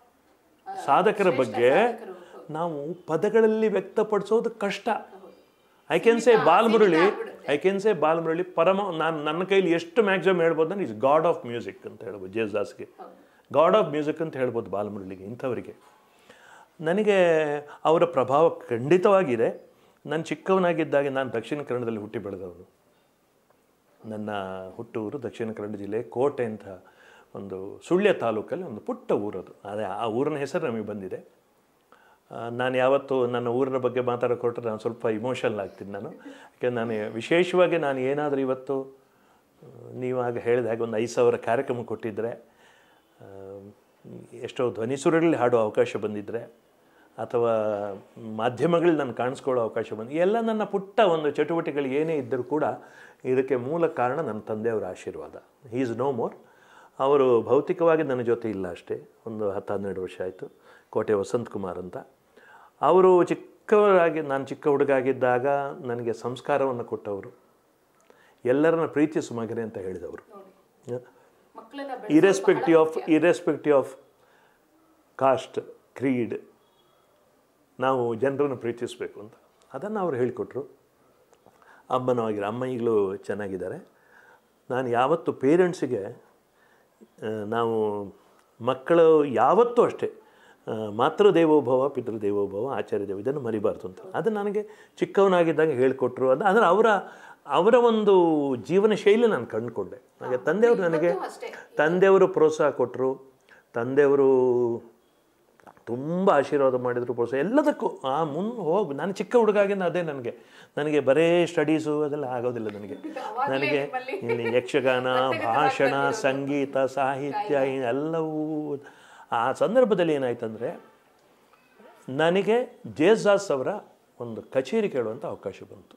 ಸಾಧಕರ ಬಗ್ಗೆ ನಾವು ಪದಗಳಲ್ಲಿ ವ್ಯಕ್ತಪಡಿಸೋದು ಕಷ್ಟ I can say Balamurali I can say Balamurali ಪರಮ ನಾನು ನನ್ನ ಕೈಲಿ ಎಷ್ಟು ಮ್ಯಾಕ್ಸಿಮಮ್ ಹೇಳ್ಬೋದು ಅಂದ್ರೆ ಇಸ್ ಗಾಡ್ ಆಫ್ ಮ್ಯೂಸಿಕ್ ಅಂತ ಹೇಳ್ಬೋದು ಜೇಸ್ದಾಸ್ಗೆ ಗಾಡ್ ಆಫ್ ಮ್ಯೂಸಿಕ್ ಅಂತ ಹೇಳ್ಬೋದು ಬಾಲಮುರಳಿಗೆ ಇಂಥವರಿಗೆ ನನಗೆ ಅವರ ಪ್ರಭಾವ ಖಂಡಿತವಾಗಿದೆ ನಾನು ಚಿಕ್ಕವನಾಗಿದ್ದಾಗ ನಾನು ದಕ್ಷಿಣ ಕನ್ನಡದಲ್ಲಿ ಹುಟ್ಟಿ ಬೆಳೆದವನು ನನ್ನ ಹುಟ್ಟೂರು ದಕ್ಷಿಣ ಕನ್ನಡ ಜಿಲ್ಲೆ ಕೋಟೆ ಅಂತ ಒಂದು ಸುಳ್ಯ ತಾಲೂಕಲ್ಲಿ ಒಂದು ಪುಟ್ಟ ಊರದು ಅದೇ ಆ ಊರಿನ ಹೆಸರು ನಮಗೆ ಬಂದಿದೆ ಆ, ನಾನು ಯಾವತ್ತು ನನ್ನ ಊರಿನ ಬಗ್ಗೆ ಮಾತಾಡೋಕೆ ಹೊರಟ್ರೆ ನಾನು ಸ್ವಲ್ಪ ಇಮೋಷನಲ್ ಆಗ್ತೀನಿ ನಾನು ಯಾಕೆ ನಾನು ವಿಶೇಷವಾಗಿ ನಾನು ಏನಾದರೂ ಇವತ್ತು ಆ, ನೀವು ಆಗ ಹೇಳಿದ ಹಾಗೆ ಒಂದು ಐದು ಸಾವಿರ ಕಾರ್ಯಕ್ರಮ ಕೊಟ್ಟಿದ್ದರೆ ಆ, ಎಷ್ಟೋ ಧ್ವನಿ ಸುರುಳಿ ಹಾಡೋ ಅವಕಾಶ ಬಂದಿದ್ದರೆ ಅಥವಾ ಮಾಧ್ಯಮಗಳಲ್ಲಿ ನಾನು ಕಾಣಿಸ್ಕೊಳ್ಳೋ ಅವಕಾಶ ಬಂದು ಎಲ್ಲ ನನ್ನ ಪುಟ್ಟ ಒಂದು ಚಟುವಟಿಕೆಗಳು ಏನೇ ಇದ್ದರೂ ಕೂಡ ಇದಕ್ಕೆ ಮೂಲ ಕಾರಣ ನನ್ನ ತಂದೆಯವರ ಆಶೀರ್ವಾದ ಹೀ ಈಸ್ ನೋ ಮೋರ್ ಅವರು ಭೌತಿಕವಾಗಿ ನನ್ನ ಜೊತೆ ಇಲ್ಲ ಅಷ್ಟೇ ಒಂದು ಹತ್ತು ಹನ್ನೆರಡು ವರ್ಷ ಆಯಿತು ಕೋಟೆ ವಸಂತ್ ಕುಮಾರ್ ಅಂತ ಅವರು ಚಿಕ್ಕವರಾಗಿ ನಾನು ಚಿಕ್ಕ ಹುಡುಗಾಗಿದ್ದಾಗ ನನಗೆ ಸಂಸ್ಕಾರವನ್ನು ಕೊಟ್ಟವರು ಎಲ್ಲರನ್ನ ಪ್ರೀತಿಸು ಮಗನೆ ಅಂತ ಹೇಳಿದವರು ಮಕ್ಕಳನ್ನ irrespective of irrespective of caste creed ನಾವು ಜನರನ್ನು ಪ್ರೀತಿಸಬೇಕು ಅಂತ ಅದನ್ನು ಅವರು ಹೇಳಿಕೊಟ್ರು ಅಮ್ಮನೂ ಆಗಿರೋ ಅಮ್ಮ ಈಗಲೂ ಚೆನ್ನಾಗಿದ್ದಾರೆ ನಾನು ಯಾವತ್ತು ಪೇರೆಂಟ್ಸಿಗೆ ಆ, ನಾವು ಮಕ್ಕಳು ಯಾವತ್ತೂ ಅಷ್ಟೇ ಆ, ಮಾತೃದೇವೋಭವ ಪಿತೃದೇವೋಭವ ಆಚಾರ್ಯ ದೇವ ಇದನ್ನು ಮರಿಬಾರ್ದು ಅಂತ ಅದು ನನಗೆ ಚಿಕ್ಕವನಾಗಿದ್ದಾಗ ಹೇಳಿಕೊಟ್ರು ಅದು ಅಂದರೆ ಅವರ ಅವರ ಒಂದು ಜೀವನ ಶೈಲಿ ನಾನು ಕಂಡುಕೊಂಡೆ ನನಗೆ ತಂದೆಯವರು ನನಗೆ ಅಷ್ಟೇ ತಂದೆಯವರು ಪ್ರೋತ್ಸಾಹ ಕೊಟ್ಟರು ತಂದೆಯವರು ತುಂಬ ಆಶೀರ್ವಾದ ಮಾಡಿದರು ಪ್ರೋತ್ಸಾಹ ಎಲ್ಲದಕ್ಕೂ ಆ ಮುನ್ ಹೋಗಿ ನಾನು ಚಿಕ್ಕ ಹುಡುಗಾಗಿಂದ ಅದೇ ನನಗೆ ನನಗೆ ಬರೇ ಸ್ಟಡೀಸು ಅದೆಲ್ಲ ಆಗೋದಿಲ್ಲ ನನಗೆ ನನಗೆ ಇಲ್ಲಿ ಯಕ್ಷಗಾನ ಭಾಷಣ ಸಂಗೀತ ಸಾಹಿತ್ಯ ಎಲ್ಲವೂ ಆ ಸಂದರ್ಭದಲ್ಲಿ ಏನಾಯ್ತಂದರೆ ನನಗೆ ಜೇಸ್ದಾಸ್ ಅವರ ಒಂದು ಕಚೇರಿ ಕೇಳುವಂಥ ಅವಕಾಶ ಬಂತು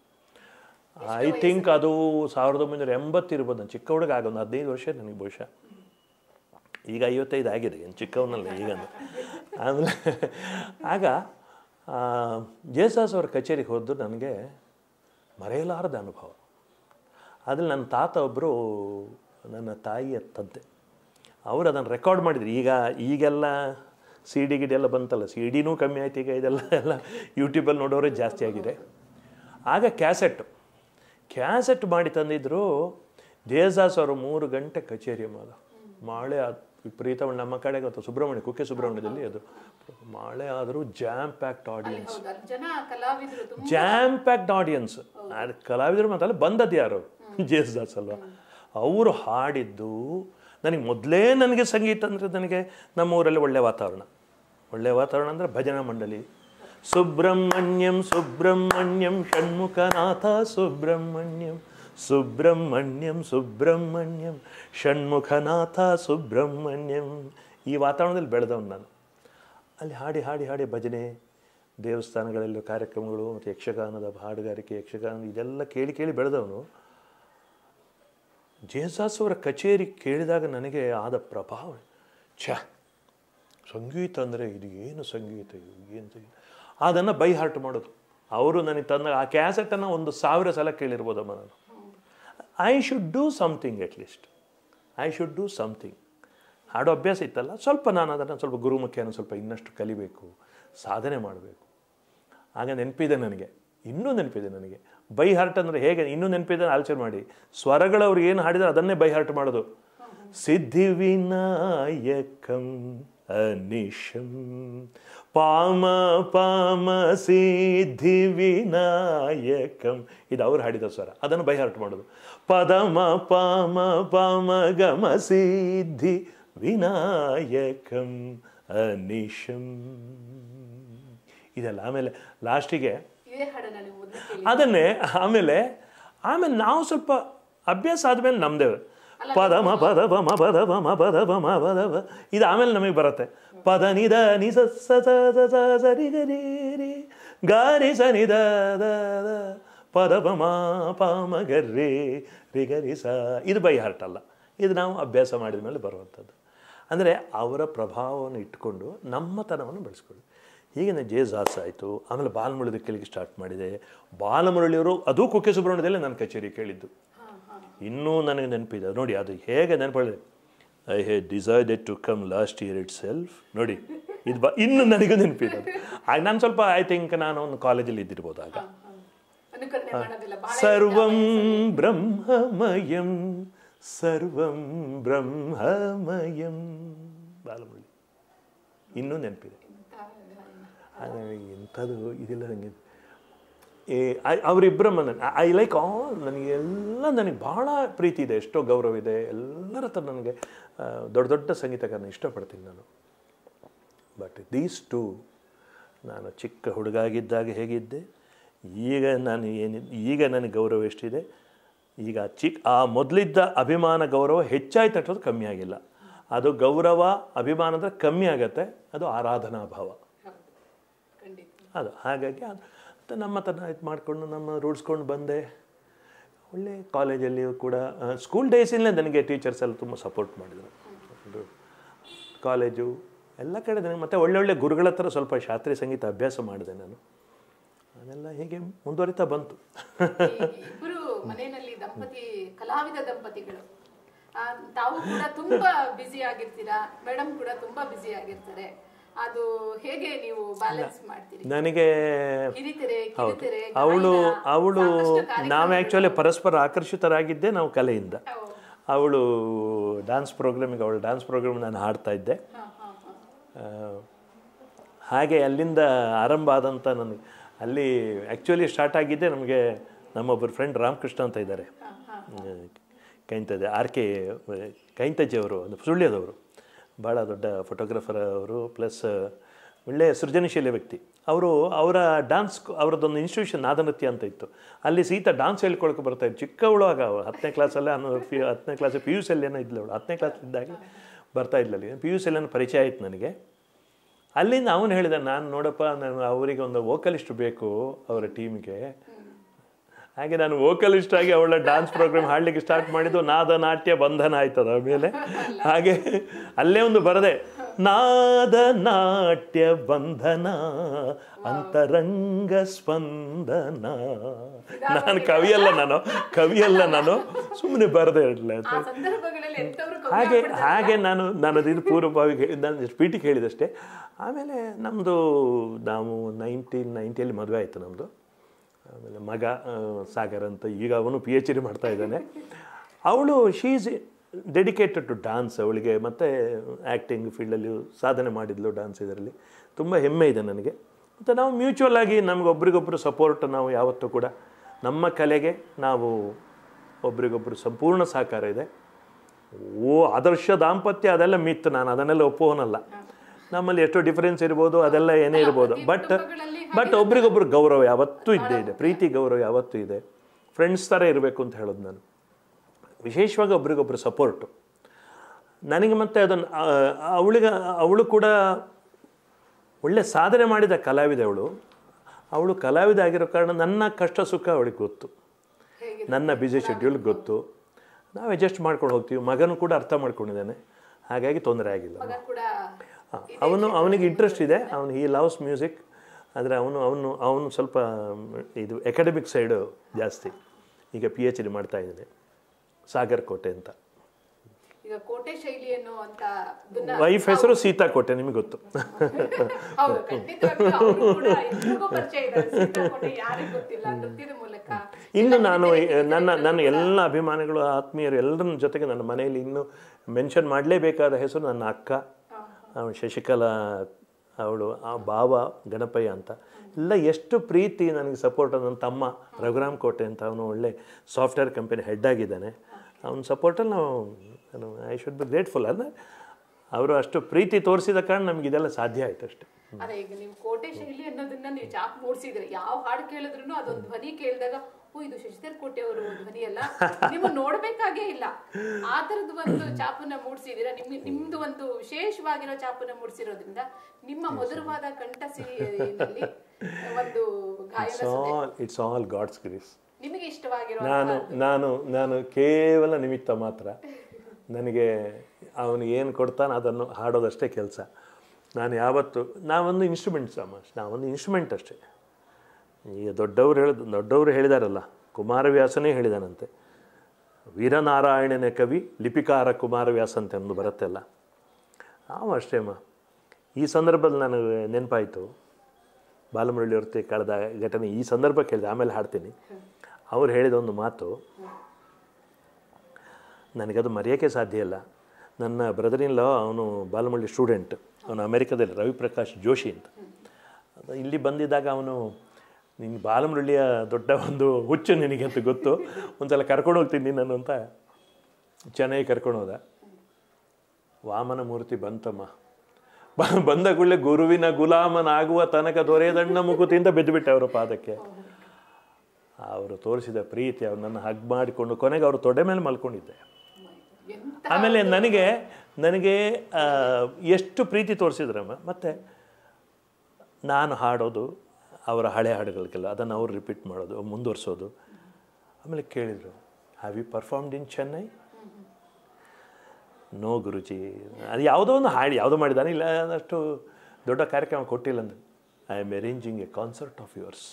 ಐ ಥಿಂಕ್ ಅದು ಸಾವಿರದ ಒಂಬೈನೂರ ಎಂಬತ್ತು ಇರ್ಬೋದು ನಾನು ಚಿಕ್ಕ ಹುಡುಗ ಆಗ ಒಂದು ಹದಿನೈದು ವರ್ಷ ನನಗೆ ಬಹುಶಃ ಈಗ ಐವತ್ತೈದು ಆಗಿದೆ ಏನು ಚಿಕ್ಕವನಲ್ಲ ಈಗ ಆಮೇಲೆ ಆಗ ಆ, ಜೇಸಾಸ್ ಅವ್ರ ಕಚೇರಿಗೆ ಹೋದ್ದು ನನಗೆ ಮರೆಯಲಾರದ ಅನುಭವ ಅದ್ರಲ್ಲಿ ನನ್ನ ತಾತ ಒಬ್ಬರು ನನ್ನ ತಾಯಿಯ ತಂದೆ ಅವರು ಅದನ್ನು ರೆಕಾರ್ಡ್ ಮಾಡಿದ್ರು ಈಗ ಈಗೆಲ್ಲ ಸಿ ಡಿ ಗಿಡಿ ಎಲ್ಲ ಬಂತಲ್ಲ ಸಿ ಡಿನೂ ಕಮ್ಮಿ ಆಯ್ತು ಈಗ ಇದೆಲ್ಲ ಎಲ್ಲ ಯೂಟ್ಯೂಬಲ್ಲಿ ನೋಡೋರೇ ಜಾಸ್ತಿ ಆಗಿದೆ ಆಗ ಕ್ಯಾಸೆಟ್ ಕ್ಯಾಸೆಟ್ ಮಾಡಿ ತಂದಿದ್ರು ದೇಸಾಸ್ ಅವರು ಮೂರು ಗಂಟೆ ಕಚೇರಿ ಮಾಡ ಮಾಳೆ ಆದ್- ವಿಪರೀತ ನಮ್ಮ ಕಡೆಗೆ ಅಥವಾ ಸುಬ್ರಹ್ಮಣ್ಯ ಕುಕ್ಕೆ ಸುಬ್ರಹ್ಮಣ್ಯದಲ್ಲಿ ಅದು ಮಾಳೆ ಆದರೂ ಜಾಮ್ ಪ್ಯಾಕ್ಟ್ ಆಡಿಯನ್ಸ್ ಹೌದು ಅಲ್ಲಿ ಜನ ಕಲಾವಿದರು ತುಂಬ ಜಾಮ್ ಪ್ಯಾಕ್ಡ್ ಆಡಿಯನ್ಸ್ ಅದು ಕಲಾವಿದರು ಮಾತಲ್ಲ ಬಂದದ್ದು ಯಾರು ಜೇಸುದಾಸ್ ಅಲ್ವಾ ಅವರು ಹಾಡಿದ್ದು ನನಗೆ ಮೊದಲೇ ನನಗೆ ಸಂಗೀತ ಅಂದರೆ ನನಗೆ ನಮ್ಮ ಊರಲ್ಲಿ ಒಳ್ಳೆ ವಾತಾವರಣ ಒಳ್ಳೆ ವಾತಾವರಣ ಅಂದರೆ ಭಜನಾ ಮಂಡಳಿ ಸುಬ್ರಹ್ಮಣ್ಯಂ ಸುಬ್ರಹ್ಮಣ್ಯಂ ಷಣ್ಮುಖನಾಥ ಸುಬ್ರಹ್ಮಣ್ಯಂ ಸುಬ್ರಹ್ಮಣ್ಯಂ ಸುಬ್ರಹ್ಮಣ್ಯಂ ಷಣ್ಮುಖನಾಥ ಸುಬ್ರಹ್ಮಣ್ಯಂ ಈ ವಾತಾವರಣದಲ್ಲಿ ಬೆಳೆದವನು ನಾನು ಅಲ್ಲಿ ಹಾಡಿ ಹಾಡಿ ಹಾಡಿ ಭಜನೆ ದೇವಸ್ಥಾನಗಳಲ್ಲೂ ಕಾರ್ಯಕ್ರಮಗಳು ಮತ್ತು ಯಕ್ಷಗಾನದ ಹಾಡುಗಾರಿಕೆ ಯಕ್ಷಗಾನ ಇದೆಲ್ಲ ಕೇಳಿ ಕೇಳಿ ಬೆಳೆದವನು ಜೇಸಾಸ್ ಅವರ ಕಚೇರಿ ಕೇಳಿದಾಗ ನನಗೆ ಆದ ಪ್ರಭಾವ ಛ ಸಂಗೀತ ಅಂದರೆ ಇದು ಏನು ಸಂಗೀತ ಇದು ಏನು ಸಂಗೀತ ಅದನ್ನು ಬೈ ಹಾರ್ಟ್ ಮಾಡೋದು ಅವರು ನನಗೆ ತಂದ ಆ ಕ್ಯಾಸೆಟನ್ನು ಒಂದು ಸಾವಿರ ಸಲ ಕೇಳಿರ್ಬೋದಮ್ಮ ನಾನು I should do something at least I should do something ಹಾಡೋ ಅಭ್ಯಾಸ ಇತ್ತಲ್ಲ ಸ್ವಲ್ಪ ನಾನು ಅದನ್ನು ಸ್ವಲ್ಪ ಗುರುಮುಖಿಯನ್ನು ಸ್ವಲ್ಪ ಇನ್ನಷ್ಟು ಕಲಿಬೇಕು ಸಾಧನೆ ಮಾಡಬೇಕು ಆಗ ನೆನಪಿದೆ ನನಗೆ ಇನ್ನೂ ನೆನಪಿದೆ ನನಗೆ ಬೈ ಹಾರ್ಟ್ ಅಂದರೆ ಹೇಗೆ ಇನ್ನೂ ನೆನಪಿದೆ ಆಲೋಚನೆ ಮಾಡಿ ಸ್ವರಗಳವ್ರು ಏನು ಹಾಡಿದ್ರೆ ಅದನ್ನೇ ಬೈ ಹಾರ್ಟ್ ಮಾಡೋದು ಸಿದ್ಧಿ ವಿನಾಯಕಂ ಅನಿಶಂ ಪಾಮ ಪಾಮ ಸಿದ್ಧಿ ವಿನಾಯಕಂ ಇದು ಅವ್ರು ಹಾಡಿದ ಸ್ವರ ಅದನ್ನು ಬೈ ಹಾರ್ಟ್ ಮಾಡೋದು ಪದಮ ಪಾಮ ಪಾಮ ಗಮ ಸಿದ್ಧಿ ವಿನಾಯಕಂ ಅನಿಶಂ ಇದೆಲ್ಲ ಆಮೇಲೆ ಲಾಸ್ಟಿಗೆ ಇದೇ ಹಾಡನ್ನ ನೀವು ಮೊದಲು ಕೇಳಿ ಅದನ್ನೇ ಆಮೇಲೆ ಆಮೇಲೆ ನಾವು ಸ್ವಲ್ಪ ಅಭ್ಯಾಸ ಆದಮೇಲೆ ನಮ್ಮದೇ ಪದಮ ಪದ ಬಮ ಪದ ಬಮ ಪದ ಬಮ ಪದ ಬ ಇದು ಆಮೇಲೆ ನಮಗೆ ಬರುತ್ತೆ ಪದ ನಿದ ನಿ ಸ ಸ ಸ ಸ ಸ ಸ ರಿ ಗ ರಿ ರಿ ಗ ರಿ ಸ ನಿ ದ ದ ದ ಪದ ಬಮ ಪಾಮ ಗ ರಿ ರಿ ಗ ರಿ ಸ ಇದು ಬೈ ಹಾರ್ಟ್ ಅಲ್ಲ ಇದು ನಾವು ಅಭ್ಯಾಸ ಮಾಡಿದ ಮೇಲೆ ಬರುವಂಥದ್ದು ಅಂದರೆ ಅವರ ಪ್ರಭಾವವನ್ನು ಇಟ್ಕೊಂಡು ನಮ್ಮತನವನ್ನು ಬೆಳೆಸ್ಕೊಳ್ಳಿ ಹೀಗೆ ನಾನು ಜೇಜಾಸ್ ಆಯಿತು ಆಮೇಲೆ ಬಾಲಮುರಳಿ ಕೇಳಿಗೆ ಸ್ಟಾರ್ಟ್ ಮಾಡಿದೆ ಬಾಲಮುರಳಿಯವರು ಅದು ಕುಕ್ಕೆ ಸುಬ್ರಹ್ಮಣ್ಯದಲ್ಲೇ ನಾನು ಕಚೇರಿ ಕೇಳಿದ್ದು ಇನ್ನೂ ನನಗೆ ನೆನಪಿದೆ ನೋಡಿ ಅದು ಹೇಗೆ ನೆನಪಳಿದೆ I had decided to come last year itself ನೋಡಿ ಇದು ಬ ಇನ್ನೂ ನನಗೂ ನೆನಪಿದೆ ಅದು ಆಗ ನಾನು ಸ್ವಲ್ಪ ಐ ಥಿಂಕ್ ನಾನು ಒಂದು ಕಾಲೇಜಲ್ಲಿ ಇದ್ದಿರ್ಬೋದು ಆಗ ಅನುಕರಣೆ ಮಾಡೋದಿಲ್ಲ ಬಹಳ ಸರ್ವಂ ಬ್ರಹ್ಮಮಯಂ ಸರ್ವಂ ಬ್ರಹ್ಮಮಯಂ ಬಾಲಮುರಳಿ ಇನ್ನೂ ನೆನಪಿದೆ ಅದು ನನಗೆ ಎಂಥದ್ದು ಇದಿಲ್ಲ ನನಗೆ ಏ ಐ- ಅವರಿಬ್ಬರ ಮನ ಐ ಲೈಕ್ ಆಲ್ ನನಗೆ ಎಲ್ಲ ನನಗೆ ಭಾಳ ಪ್ರೀತಿ ಇದೆ ಎಷ್ಟೋ ಗೌರವ ಇದೆ ಎಲ್ಲರ ಹತ್ರ ನನಗೆ ಆ, ದೊಡ್ಡ ದೊಡ್ಡ ಸಂಗೀತಗಾರನ ಇಷ್ಟಪಡ್ತೀನಿ ನಾನು ಬಟ್ ದೀಸ್ ಟು ನಾನು ಚಿಕ್ಕ ಹುಡುಗಾಗಿದ್ದಾಗ ಹೇಗಿದ್ದೆ ಈಗ ನಾನು ಏನಿ ಈಗ ನನಗೆ ಗೌರವ ಎಷ್ಟಿದೆ ಈಗ ಚಿಕ್ಕ ಆ ಮೊದಲಿದ್ದ ಅಭಿಮಾನ ಗೌರವ ಹೆಚ್ಚಾಯ್ತು ಅನ್ನೋದು ಕಮ್ಮಿ ಆಗಿಲ್ಲ ಅದು ಗೌರವ ಅಭಿಮಾನ ಅಂದರೆ ಕಮ್ಮಿ ಆಗತ್ತೆ ಅದು ಆರಾಧನಾ ಭಾವ ಹೌದು ಖಂಡಿತ ಅದು ಹಾಗಾಗಿ ಅದು ಮತ್ತೆ ನಮ್ಮ ತನ ಇದು ಮಾಡಿಕೊಂಡು ನಮ್ಮ ರೂಢಿಸ್ಕೊಂಡು ಬಂದೆ ಒಳ್ಳೆ ಕಾಲೇಜಲ್ಲಿಯೂ ಕೂಡ ಸ್ಕೂಲ್ ಡೇಸಿಂದಲೇ ನನಗೆ ಟೀಚರ್ಸ್ ಎಲ್ಲ ತುಂಬ ಸಪೋರ್ಟ್ ಮಾಡಿದರು ಒಂದು ಕಾಲೇಜು ಎಲ್ಲ ಕಡೆ ನನಗೆ ಮತ್ತೆ ಒಳ್ಳೊಳ್ಳೆ ಗುರುಗಳ ಹತ್ರ ಸ್ವಲ್ಪ ಶಾಸ್ತ್ರೀಯ ಸಂಗೀತ ಅಭ್ಯಾಸ ಮಾಡಿದೆ ನಾನು ಅದೆಲ್ಲ ಹೀಗೆ ಮುಂದುವರಿತಾ ಬಂತು ಇಬ್ಬರು ಮನೆಯಲ್ಲಿ ದಂಪತಿ ಕಲಾವಿದ ದಂಪತಿಗಳು ಆ, ತಾವು ಕೂಡ ತುಂಬಾ ಬ್ಯುಸಿ ಆಗಿರ್ತೀರಾ ಮೇಡಮ್ ಕೂಡ ತುಂಬಾ ಬ್ಯುಸಿ ಆಗಿರ್ತಾರೆ ಅದು ಹೇಗೆ ನೀವು ಬ್ಯಾಲೆನ್ಸ್ ಮಾಡ್ತೀರಿ ನನಗೆ ಹಿರಿತೆರೆ ಹೌದು ಕಿರಿತೆರೆ ಅವಳು ಗಾಯನ, ಅವಳು ಸಾಕಷ್ಟು ಕಾರ್ಯಕ್ರಮಗಳು. ನಾವು ಆ್ಯಕ್ಚುಲಿ ಪರಸ್ಪರ ಆಕರ್ಷಿತರಾಗಿದ್ದೆ ನಾವು ಕಲೆಯಿಂದ ಹೌದು. ಅವಳು ಡ್ಯಾನ್ಸ್ ಪ್ರೋಗ್ರಾಮಿಗೆ ಅವಳು ಡ್ಯಾನ್ಸ್ ಪ್ರೋಗ್ರಾಮ್ ನಾನು ಹಾಡ್ತಾ ಇದ್ದೆ ಹ, ಹ, ಹ. ಆ, ಹಾಗೆ ಅಲ್ಲಿಂದ ಆರಂಭ ಆದಂಥ ನನಗೆ ಅಲ್ಲಿ ಆ್ಯಕ್ಚುಲಿ ಸ್ಟಾರ್ಟ್ ಆಗಿದ್ದೆ ನಮಗೆ ನಮ್ಮೊಬ್ಬರು ಫ್ರೆಂಡ್ ರಾಮಕೃಷ್ಣ ಅಂತ ಇದ್ದಾರೆ ಕೈಂತದೆ ಆರ್ ಕೆ ಕೈಂತಜ್ಜಿ ಅವರು ಒಂದು ಸುಳ್ಯದವರು ಭಾಳ ದೊಡ್ಡ ಫೋಟೋಗ್ರಾಫರ್ ಅವರು ಪ್ಲಸ್ ಒಳ್ಳೆಯ ಸೃಜನಶೀಲ ವ್ಯಕ್ತಿ ಅವರು ಅವರ ಡ್ಯಾನ್ಸ್ ಅವರದ್ದೊಂದು ಇನ್ಸ್ಟಿಟ್ಯೂಷನ್ ನಾದನೃತ್ಯ ಅಂತ ಇತ್ತು ಅಲ್ಲಿ ಸೀತಾ ಡ್ಯಾನ್ಸ್ ಹೇಳ್ಕೊಳಕ್ಕೆ ಬರ್ತಾ ಇತ್ತು ಚಿಕ್ಕವಳು ಆಗ ಅವಳು ಹತ್ತನೇ ಕ್ಲಾಸಲ್ಲೇ ಹನ್ನೊಂದು ಪಿ ಹತ್ತನೇ ಕ್ಲಾಸ್ ಪಿ ಯು ಸಿ ಏನೋ ಇದ್ಲು ಅವಳು ಹತ್ತನೇ ಕ್ಲಾಸ್ ಇದ್ದಾಗ ಬರ್ತಾ ಇದ್ಲಲ್ಲಿ ಪಿ ಯು ಸಿ ಪರಿಚಯ ಆಯಿತು ನನಗೆ ಅಲ್ಲಿಂದ ಅವನು ಹೇಳಿದ ನಾನು ನೋಡಪ್ಪ ನಾನು ಅವರಿಗೆ ಒಂದು ವೋಕಲಿಸ್ಟ್ ಬೇಕು ಅವರ ಟೀಮ್ಗೆ ಹಾಗೆ ನಾನು ವೋಕಲಿಸ್ಟ್ ಆಗಿ ಅವಳ ಡಾನ್ಸ್ ಪ್ರೋಗ್ರಾಮ್ ಹಾಡಲಿಕ್ಕೆ ಸ್ಟಾರ್ಟ್ ಮಾಡಿದ್ದು ನಾದ ನಾಟ್ಯ ಬಂಧನ ಆಯ್ತದ ಆಮೇಲೆ ಹಾಗೆ ಅಲ್ಲೇ ಒಂದು ಬರದೆ ನಾದ ನಾಟ್ಯ ಬಂಧನ ಅಂತರಂಗ ಸ್ಪಂದನ ನಾನು ಕವಿಯಲ್ಲ ನಾನು ಕವಿಯಲ್ಲ ನಾನು ಸುಮ್ಮನೆ ಬರದೆ ಇರಲಿಲ್ಲ ಆ ಸಂದರ್ಭಗಳಲ್ಲಿ ಎಂತವ್ರು ಕಮ್ಮಿ ಹಾಗೆ ಆಗ್ಬಿಡ್ತಾರೆ. ಹಾಗೆ ನಾನು ನಾನು ಅದು ಇದು ಪೂರ್ವಭಾವಿಗೆ ನಾನು ಸ್ಪೀಟಿಗೆ ಹೇಳಿದಷ್ಟೇ ಆಮೇಲೆ ನಮ್ಮದು ನಾವು ನೈನ್ಟೀನ್ ನೈಂಟಿಯಲ್ಲಿ ಮದುವೆ ಆಯಿತು ನಮ್ಮದು ಆಮೇಲೆ ಮಗ ಆ, ಸಾಗರ್ ಅಂತ ಈಗ ಅವನು ಪಿ ಎಚ್ ಡಿ ಮಾಡ್ತಾ ಇದ್ದಾನೆ ಅವಳು she is dedicated to dance ಅವಳಿಗೆ ಮತ್ತು ಆ್ಯಕ್ಟಿಂಗ್ ಫೀಲ್ಡಲ್ಲಿ ಸಾಧನೆ ಮಾಡಿದ್ಲು ಡಾನ್ಸ್ ಇದರಲ್ಲಿ ತುಂಬ ಹೆಮ್ಮೆ ಇದೆ ನನಗೆ ಮತ್ತು ನಾವು ಮ್ಯೂಚುವಲ್ ಆಗಿ ನಮ್ಗೆ ಒಬ್ರಿಗೊಬ್ಬರು ಸಪೋರ್ಟ್ ನಾವು ಯಾವತ್ತೂ ಕೂಡ ನಮ್ಮ ಕಲೆಗೆ ನಾವು ಒಬ್ರಿಗೊಬ್ಬರು ಸಂಪೂರ್ಣ ಸಹಕಾರ ಇದೆ ಓ ಆದರ್ಶ ದಾಂಪತ್ಯ ಅದೆಲ್ಲ ಮಿತ್ ನಾನು ಅದನ್ನೆಲ್ಲ ಒಪ್ಪುವನಲ್ಲ ನಮ್ಮಲ್ಲಿ ಎಷ್ಟೋ ಡಿಫರೆನ್ಸ್ ಇರ್ಬೋದು ಅದೆಲ್ಲ ಏನೇ ಇರ್ಬೋದು ಬಟ್ ಬಟ್ ಒಬ್ರಿಗೊಬ್ರು ಗೌರವ ಯಾವತ್ತೂ ಇದ್ದೇ ಇದೆ ಪ್ರೀತಿ ಗೌರವ ಯಾವತ್ತೂ ಇದೆ ಫ್ರೆಂಡ್ಸ್ ಥರ ಇರಬೇಕು ಅಂತ ಹೇಳೋದು ನಾನು ವಿಶೇಷವಾಗಿ ಒಬ್ರಿಗೊಬ್ರು ಸಪೋರ್ಟು ನನಗೆ ಮತ್ತೆ ಅದನ್ನು ಅವಳಿಗೆ ಅವಳು ಕೂಡ ಒಳ್ಳೆ ಸಾಧನೆ ಮಾಡಿದ ಕಲಾವಿದೆ ಅವಳು ಅವಳು ಕಲಾವಿದ ಆಗಿರೋ ಕಾರಣ ನನ್ನ ಕಷ್ಟ ಸುಖ ಅವಳಿಗೆ ಗೊತ್ತು ನನ್ನ ಬ್ಯುಸಿ ಶೆಡ್ಯೂಲ್ ಗೊತ್ತು ನಾವು ಅಡ್ಜಸ್ಟ್ ಮಾಡ್ಕೊಂಡು ಹೋಗ್ತೀವಿ ಮಗನೂ ಕೂಡ ಅರ್ಥ ಮಾಡ್ಕೊಂಡಿದ್ದಾನೆ ಹಾಗಾಗಿ ತೊಂದರೆ ಆಗಿಲ್ಲ ಮಗ ಕೂಡ ಹಾ, ಅವನು ಅವನಿಗೆ ಇಂಟ್ರೆಸ್ಟ್ ಇದೆ ಅವನು ಈ ಲವ್ಸ್ ಮ್ಯೂಸಿಕ್ ಆದರೆ ಅವನು ಅವನು ಅವನು ಸ್ವಲ್ಪ ಇದು ಅಕಾಡೆಮಿಕ್ ಸೈಡು ಜಾಸ್ತಿ ಈಗ ಪಿ ಎಚ್ ಡಿ ಮಾಡ್ತಾ ಇದ್ದಾನೆ ಸಾಗರ್ ಕೋಟೆ ಅಂತ ಈಗ ಕೋಟೆ ಶೈಲಿ ಅನ್ನುವಂತ ಅದನ್ನ ವೈಫ್ ಹೆಸರು ಸೀತಾ ಕೋಟೆ ನಿಮಗೆ ಗೊತ್ತು ಹೌದು ಖಂಡಿತವಾಗ್ಲೂ ಅವ್ರು ಕೂಡ ಎಲ್ರಿಗೂ ಪರಿಚಯ ಇದ್ದಾರೆ ಸೀತಾಕೋಟೆ ಯಾರಿಗೂ ಗೊತ್ತಿಲ್ಲ ನೃತ್ಯದ ಮೂಲಕ ಇನ್ನು ನಾನು ನನ್ನ ನನ್ನ ಎಲ್ಲ ಅಭಿಮಾನಿಗಳು ಆತ್ಮೀಯರು ಎಲ್ಲರ ಜೊತೆಗೆ ನನ್ನ ಮನೆಯಲ್ಲಿ ಇನ್ನು ಮೆನ್ಷನ್ ಮಾಡಲೇಬೇಕಾದ ಹೆಸರು ನನ್ನ ಅಕ್ಕ ಅವಳು ಶಶಿಕಲಾ ಅವಳು ಆ ಬಾವ ಗಣಪಯ್ಯ ಅಂತ ಎಲ್ಲ ಎಷ್ಟು ಪ್ರೀತಿ ನನಗೆ ಸಪೋರ್ಟ್ ನನ್ನ ತಮ್ಮ ರಘುರಾಮ್ ಕೋಟೆ ಅಂತ ಅವನು ಒಳ್ಳೆ ಸಾಫ್ಟ್ವೇರ್ ಕಂಪನಿ ಹೆಡ್ ಆಗಿದ್ದಾನೆ ಅವನ ಸಪೋರ್ಟಲ್ಲಿ ನಾವು ನಾನು ಐ ಶುಡ್ ಬಿ ಗ್ರೇಟ್ಫುಲ್ ಅಂದರೆ ಅವರು ಅಷ್ಟು ಪ್ರೀತಿ ತೋರಿಸಿದ ಕಾರಣ ನಮ್ಗೆ ಇದೆಲ್ಲ ಸಾಧ್ಯ ಆಯ್ತು ಅಷ್ಟೇ ಅದೇ ಈಗ ನೀವು ಕೋಟೆ ಶೈಲಿ ಅನ್ನೋದನ್ನ ನೀವು ಚಾಪ್ ಮೂಡಿಸಿದ್ರೆ ಯಾವ ಹಾಡು ಕೇಳಿದ್ರು ಅದೊಂದು ಧ್ವನಿ ಕೇಳಿದಾಗ ಓ ಇದು ಶಶಿಧರ್ ಕೋಟೆ ಅವರು ಧ್ವನಿ ಅಲ್ಲ ನೀವು ನೋಡ್ಬೇಕಾಗೇ ಇಲ್ಲ ಆ ತರದ ಒಂದು ಚಾಪನ್ನ ಮೂಡಿಸಿದೀರ ನಿಮ್ಗೆ ನಿಮ್ದು ಒಂದು ವಿಶೇಷವಾಗಿರೋ ಚಾಪನ್ನ ಮೂಡಿಸಿರೋದ್ರಿಂದ ನಿಮ್ಮ ಮಧುರವಾದ ಕಂಠ ಸಿರಿಯಲ್ಲಿ ಒಂದು ಗಾಯನ it's all it's all God's grace ನಿಮಗೆ ಇಷ್ಟವಾಗಿರೋ ನಾನು ನಾನು ನಾನು ಕೇವಲ ನಿಮಿತ್ತ ಮಾತ್ರ ನನಗೆ ಅವನು ಏನು ಕೊಡ್ತಾನೆ ಅದನ್ನು ಹಾಡೋದಷ್ಟೇ ಕೆಲಸ ನಾನು ಯಾವತ್ತು ನಾವೊಂದು ಇನ್ಸ್ಟ್ರೂಮೆಂಟ್ಸ್ ಅಮ್ಮ ನಾವೊಂದು ಇನ್ಸ್ಟ್ರೂಮೆಂಟ್ ಅಷ್ಟೇ ಈಗ ದೊಡ್ಡವರು ಹೇಳಿದ ದೊಡ್ಡವರು ಹೇಳಿದಾರಲ್ಲ ಕುಮಾರವ್ಯಾಸನೇ ಹೇಳಿದಾನಂತೆ ವೀರನಾರಾಯಣನ ಕವಿ ಲಿಪಿಕಾರ ಕುಮಾರವ್ಯಾಸ ಅಂತ ಒಂದು ಬರುತ್ತೆಲ್ಲ ನಾವು ಅಷ್ಟೇ ಅಮ್ಮ ಈ ಸಂದರ್ಭದಲ್ಲಿ ನನಗೆ ನೆನಪಾಯಿತು ಬಾಲಮುರಳಿ ಹೊರತಿ ಕಳೆದ ಘಟನೆ ಈ ಸಂದರ್ಭ ಕೇಳಿದೆ ಆಮೇಲೆ ಹಾಡ್ತೀನಿ ಅವ್ರು ಹೇಳಿದ ಒಂದು ಮಾತು ನನಗದು ಮರೆಯೋಕ್ಕೆ ಸಾಧ್ಯ ಇಲ್ಲ ನನ್ನ ಬ್ರದರ್ ಇನ್ ಲಾ ಅವನು ಬಾಲಮುರಳಿ ಸ್ಟೂಡೆಂಟ್ ಅವನು ಅಮೆರಿಕದಲ್ಲಿ ರವಿಪ್ರಕಾಶ್ ಜೋಶಿ ಅಂತ ಅದು ಇಲ್ಲಿ ಬಂದಿದ್ದಾಗ ಅವನು ನಿನ್ನ ಬಾಲಮುರಳಿಯ ದೊಡ್ಡ ಒಂದು ಹುಚ್ಚು ನಿನಗೆ ಅಂತ ಗೊತ್ತು ಒಂದ್ಸಲ ಕರ್ಕೊಂಡು ಹೋಗ್ತೀನಿ ನಾನು ಅಂತ ಚೆನ್ನೈ ಕರ್ಕೊಂಡು ಹೋದ ವಾಮನ ಮೂರ್ತಿ ಬಂತಮ್ಮ ಬ- ಬಂದ ಕೂಡಲೇ ಗುರುವಿನ ಗುಲಾಮನಾಗುವ ತನಕ ದೊರೆಯದಣ್ಣ ಮುಗುತಿಯಿಂದ ಬೆದ್ದುಬಿಟ್ಟೆ ಅವರ ಪಾದಕ್ಕೆ ಅವರು ತೋರಿಸಿದ ಪ್ರೀತಿ ಅವ್ರು ನನ್ನ ಹಗ್ ಮಾಡಿಕೊಂಡು ಕೊನೆಗೆ ಅವರು ತೊಡೆ ಮೇಲೆ ಮಲ್ಕೊಂಡಿದ್ದೆ ಎಂತ ಆಮೇಲೆ ನನಗೆ ನನಗೆ ಆ, ಎಷ್ಟು ಪ್ರೀತಿ ತೋರಿಸಿದ್ರಮ್ಮ ಮತ್ತು ನಾನು ಹಾಡೋದು ಅವರ ಹಳೆ ಹಾಡುಗಳಿಗೆಲ್ಲ ಅದನ್ನು ಅವ್ರು ರಿಪೀಟ್ ಮಾಡೋದು ಮುಂದುವರಿಸೋದು ಆಮೇಲೆ ಕೇಳಿದರು have you performed in Chennai no Guruji ಅದು ಯಾವುದೋ ಒಂದು ಹಾಡು ಯಾವುದೋ ಮಾಡಿದ್ದಾನೆ ಇಲ್ಲ ಅಷ್ಟು ದೊಡ್ಡ ಕಾರ್ಯಕ್ರಮ ಕೊಟ್ಟಿಲ್ಲ ಅಂದ್ರೆ I am arranging a concert of yours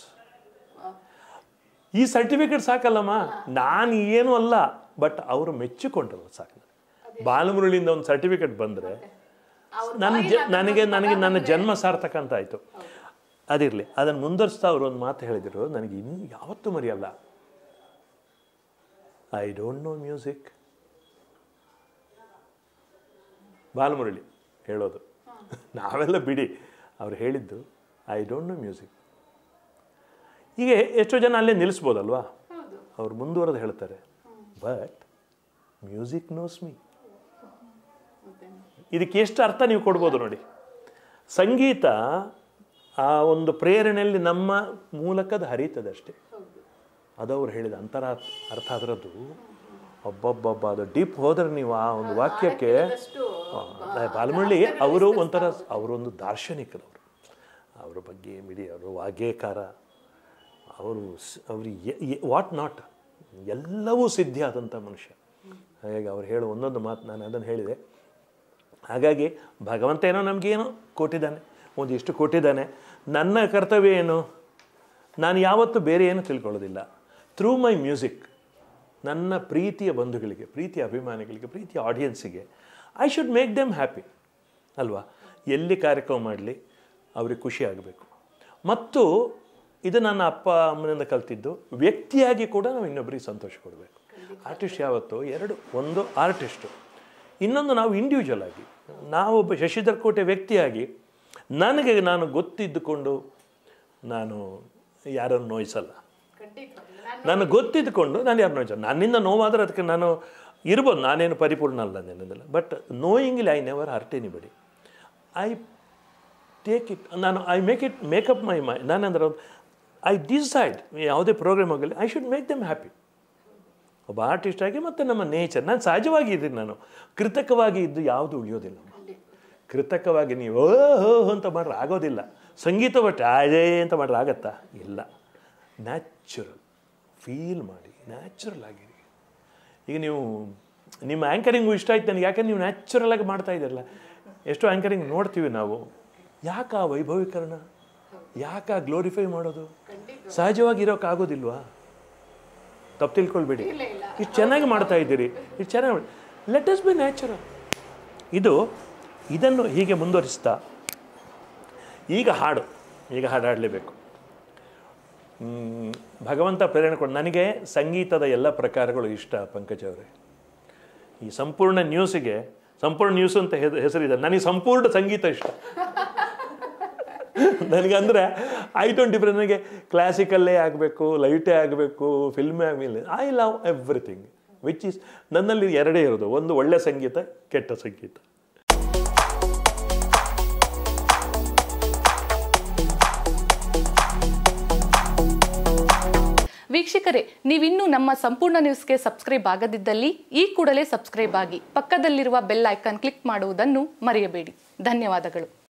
ಈ ಸರ್ಟಿಫಿಕೇಟ್ ಸಾಕಲ್ಲಮ್ಮ ನಾನು ಏನು ಅಲ್ಲ ಬಟ್ ಅವರು ಮೆಚ್ಚಿಕೊಂಡ್ರು ಸಾಕು ಬಾಲಮುರಳಿಯಿಂದ ಒಂದು ಸರ್ಟಿಫಿಕೇಟ್ ಬಂದರೆ ನನ್ನ ಜ ನನಗೆ ನನಗೆ ನನ್ನ ಜನ್ಮ ಸಾರ್ಥಕ ಅಂತ ಆಯಿತು ಅದಿರಲಿ ಅದನ್ನು ಮುಂದುವರಿಸ್ತಾ ಅವರು ಒಂದು ಮಾತು ಹೇಳಿದರು ನನಗೆ ಇನ್ನು ಯಾವತ್ತೂ ಮರೆಯಲ್ಲ I don't know music Balamurali ಹೇಳೋದು ನಾವೆಲ್ಲ ಬಿಡಿ ಅವ್ರು ಹೇಳಿದ್ದು ಐ ಡೋಂಟ್ ನೋ ಮ್ಯೂಸಿಕ್ ಈಗ ಎಷ್ಟೋ ಜನ ಅಲ್ಲೇ ನಿಲ್ಲಿಸ್ಬೋದಲ್ವಾ ಹೌದು ಅವ್ರು ಮುಂದುವರೆದು ಹೇಳ್ತಾರೆ ಬಟ್ ಮ್ಯೂಸಿಕ್ ನೋಸ್ ಮೀ ಮತ್ತೆ ಇದಕ್ಕೆ ಎಷ್ಟು ಅರ್ಥ ನೀವು ಕೊಡ್ಬೋದು ನೋಡಿ ಸಂಗೀತ ಆ ಒಂದು ಪ್ರೇರಣೆಯಲ್ಲಿ ನಮ್ಮ ಮೂಲಕದ ಹರಿತದೆ ಅಷ್ಟೇ ಹೌದು ಅದು ಅವ್ರು ಹೇಳಿದ ಅಂತರ ಅರ್ಥ ಅದರದ್ದು ಒಬ್ಬೊಬ್ಬೊಬ್ಬ ಅದು ಡೀಪ್ ಹೋದ್ರೆ ನೀವು ಆ ಒಂದು ವಾಕ್ಯಕ್ಕೆ ಅಷ್ಟು ಆ, ಬಾಲಮುರಳಿ ಅವರು ಒಂಥರ ಅವರೊಂದು ದಾರ್ಶನಿಕರು ಅವರು ಅವ್ರ ಬಗ್ಗೆ ಬಿಡಿ ಅವರು ವಾಗ್ಯೇಕಾರ ಅವರು ಅವರು ವಾಟ್ ನಾಟ್ ಎಲ್ಲವೂ ಸಿದ್ಧಿ ಆದಂಥ ಮನುಷ್ಯ ಹಾಗಾಗಿ ಅವ್ರು ಹೇಳೋ ಒಂದೊಂದು ಮಾತು ನಾನು ಅದನ್ನು ಹೇಳಿದೆ ಹಾಗಾಗಿ ಭಗವಂತ ಏನೋ ನಮಗೇನೋ ಕೊಟ್ಟಿದ್ದಾನೆ ಒಂದಿಷ್ಟು ಕೊಟ್ಟಿದ್ದಾನೆ ನನ್ನ ಕರ್ತವ್ಯ ಏನು ನಾನು ಯಾವತ್ತೂ ಬೇರೆ ಏನು ತಿಳ್ಕೊಳ್ಳೋದಿಲ್ಲ ಥ್ರೂ ಮೈ ಮ್ಯೂಸಿಕ್ ನನ್ನ ಪ್ರೀತಿಯ ಬಂಧುಗಳಿಗೆ ಪ್ರೀತಿಯ ಅಭಿಮಾನಿಗಳಿಗೆ ಪ್ರೀತಿಯ ಆಡಿಯನ್ಸಿಗೆ I should make them happy ಅಲ್ವಾ ಎಲ್ಲಿ ಕಾರ್ಯಕ್ರಮ ಮಾಡಲಿ ಅವ್ರಿಗೆ ಖುಷಿ ಆಗಬೇಕು ಮತ್ತು ಇದು ನನ್ನ ಅಪ್ಪ ಅಮ್ಮನಿಂದ ಕಲ್ತಿದ್ದು ವ್ಯಕ್ತಿಯಾಗಿ ಕೂಡ ನಾವು ಇನ್ನೊಬ್ಬರಿಗೆ ಸಂತೋಷ ಕೊಡಬೇಕು ಆರ್ಟಿಸ್ಟ್ ಯಾವತ್ತು ಎರಡು ಒಂದು ಆರ್ಟಿಸ್ಟು ಇನ್ನೊಂದು ನಾವು ಇಂಡಿವಿಜುವಲ್ ಆಗಿ ನಾವು ಒಬ್ಬ ಶಶಿಧರ್ ಕೋಟೆ ವ್ಯಕ್ತಿಯಾಗಿ ನನಗೆ ನಾನು ಗೊತ್ತಿದ್ದುಕೊಂಡು ನಾನು ಯಾರನ್ನು ನೋಯಿಸಲ್ಲ ಖಂಡಿತವಾಗ್ಲೂ ನಾನು ನನಗೆ ಗೊತ್ತಿದ್ದುಕೊಂಡು ನಾನು ಯಾರು ನೋಯಿಸಲ್ಲ ನನ್ನಿಂದ ನೋವಾದರೆ ಅದಕ್ಕೆ ನಾನು ಇರ್ಬೋದು ನಾನೇನು ಪರಿಪೂರ್ಣ ಅಲ್ಲ ನನ್ನಿಂದಲ್ಲ but knowingly I never hurt anybody I take it ನಾನು I make it make up my my ನಾನಂದ್ರೆ ಐ ಡಿಸೈಡ್ ಯಾವುದೇ ಪ್ರೋಗ್ರಾಮ್ ಆಗಲಿ I should make them happy ಒಬ್ಬ ಆರ್ಟಿಸ್ಟ್ ಆಗಿ ಮತ್ತು ನಮ್ಮ ನೇಚರ್ ನಾನು ಸಹಜವಾಗಿ ಇದ್ದೀನಿ ನಾನು ಕೃತಕವಾಗಿ ಇದ್ದು ಯಾವುದು ಉಳಿಯೋದಿಲ್ಲ ಕೃತಕವಾಗಿ ನೀವು ಓ ಹೋ ಹೋ ಅಂತ ಮಾಡ್ರೆ ಆಗೋದಿಲ್ಲ ಸಂಗೀತ ಬಟ್ಟೆ ಅದೇ ಅಂತ ಮಾಡ್ರೆ ಆಗತ್ತಾ ಇಲ್ಲ ನ್ಯಾಚುರಲ್ ಫೀಲ್ ಮಾಡಿ ನ್ಯಾಚುರಲ್ ಆಗಿರಿ ಈಗ ನೀವು ನಿಮ್ಮ ಆ್ಯಂಕರಿಂಗು ಇಷ್ಟ ಆಯ್ತು ನನಗೆ ಯಾಕಂದ್ರೆ ನೀವು ನ್ಯಾಚುರಲ್ ಆಗಿ ಮಾಡ್ತಾ ಇದ್ದೀರಲ್ಲ ಎಷ್ಟೋ ಆ್ಯಂಕರಿಂಗ್ ನೋಡ್ತೀವಿ ನಾವು ಯಾಕೆ ಆ ವೈಭವೀಕರಣ ಯಾಕೆ ಆ ಗ್ಲೋರಿಫೈ ಮಾಡೋದು ಸಹಜವಾಗಿ ಇರೋಕ್ಕಾಗೋದಿಲ್ವಾ ತಪ್ಪು ತಿಳ್ಕೊಳ್ಬೇಡಿ ಇಷ್ಟು ಚೆನ್ನಾಗಿ ಮಾಡ್ತಾ ಇದ್ದೀರಿ ಇಷ್ಟು ಚೆನ್ನಾಗಿ ಲೆಟ್ ಅಸ್ ಬಿ ನ್ಯಾಚುರಲ್ ಇದು ಇದನ್ನು ಹೀಗೆ ಮುಂದುವರಿಸ್ತಾ ಈಗ ಹಾಡು ಈಗ ಹಾಡು ಹಾಡಲೇಬೇಕು ಮ್, ಭಗವಂತ ಪ್ರೇರಣೆ ಕೊಡು ನನಗೆ ಸಂಗೀತದ ಎಲ್ಲ ಪ್ರಕಾರಗಳು ಇಷ್ಟ ಪಂಕಜ್ ಅವರೇ ಈ ಸಂಪೂರ್ಣ ನ್ಯೂಸಿಗೆ ಸಂಪೂರ್ಣ ನ್ಯೂಸ್ ಅಂತ ಹೆದ- ಹೆಸರಿದೆ ನನಗೆ ಸಂಪೂರ್ಣ ಸಂಗೀತ ಇಷ್ಟ ನನಗಂದರೆ ಐ ಡೋಂಟ್ ಡಿಫ್ರೆಂಟ್ ನನಗೆ ಕ್ಲಾಸಿಕಲ್ಲೇ ಆಗಬೇಕು ಲೈಟೇ ಆಗಬೇಕು ಫಿಲ್ಮೇ ಆಗಲಿಲ್ಲ I love everything which is ನನ್ನಲ್ಲಿ ಎರಡೇ ಇರೋದು ಒಂದು ಒಳ್ಳೆ ಸಂಗೀತ ಕೆಟ್ಟ ಸಂಗೀತ ವೀಕ್ಷಕರೇ ನೀವಿನ್ನೂ ನಮ್ಮ ಸಂಪೂರ್ಣ ನ್ಯೂಸ್ಗೆ ಸಬ್ಸ್ಕ್ರೈಬ್ ಆಗದಿದ್ದಲ್ಲಿ ಈ ಕೂಡಲೇ ಸಬ್ಸ್ಕ್ರೈಬ್ ಆಗಿ ಪಕ್ಕದಲ್ಲಿರುವ ಬೆಲ್ ಐಕಾನ್ ಕ್ಲಿಕ್ ಮಾಡುವುದನ್ನು ಮರೆಯಬೇಡಿ ಧನ್ಯವಾದಗಳು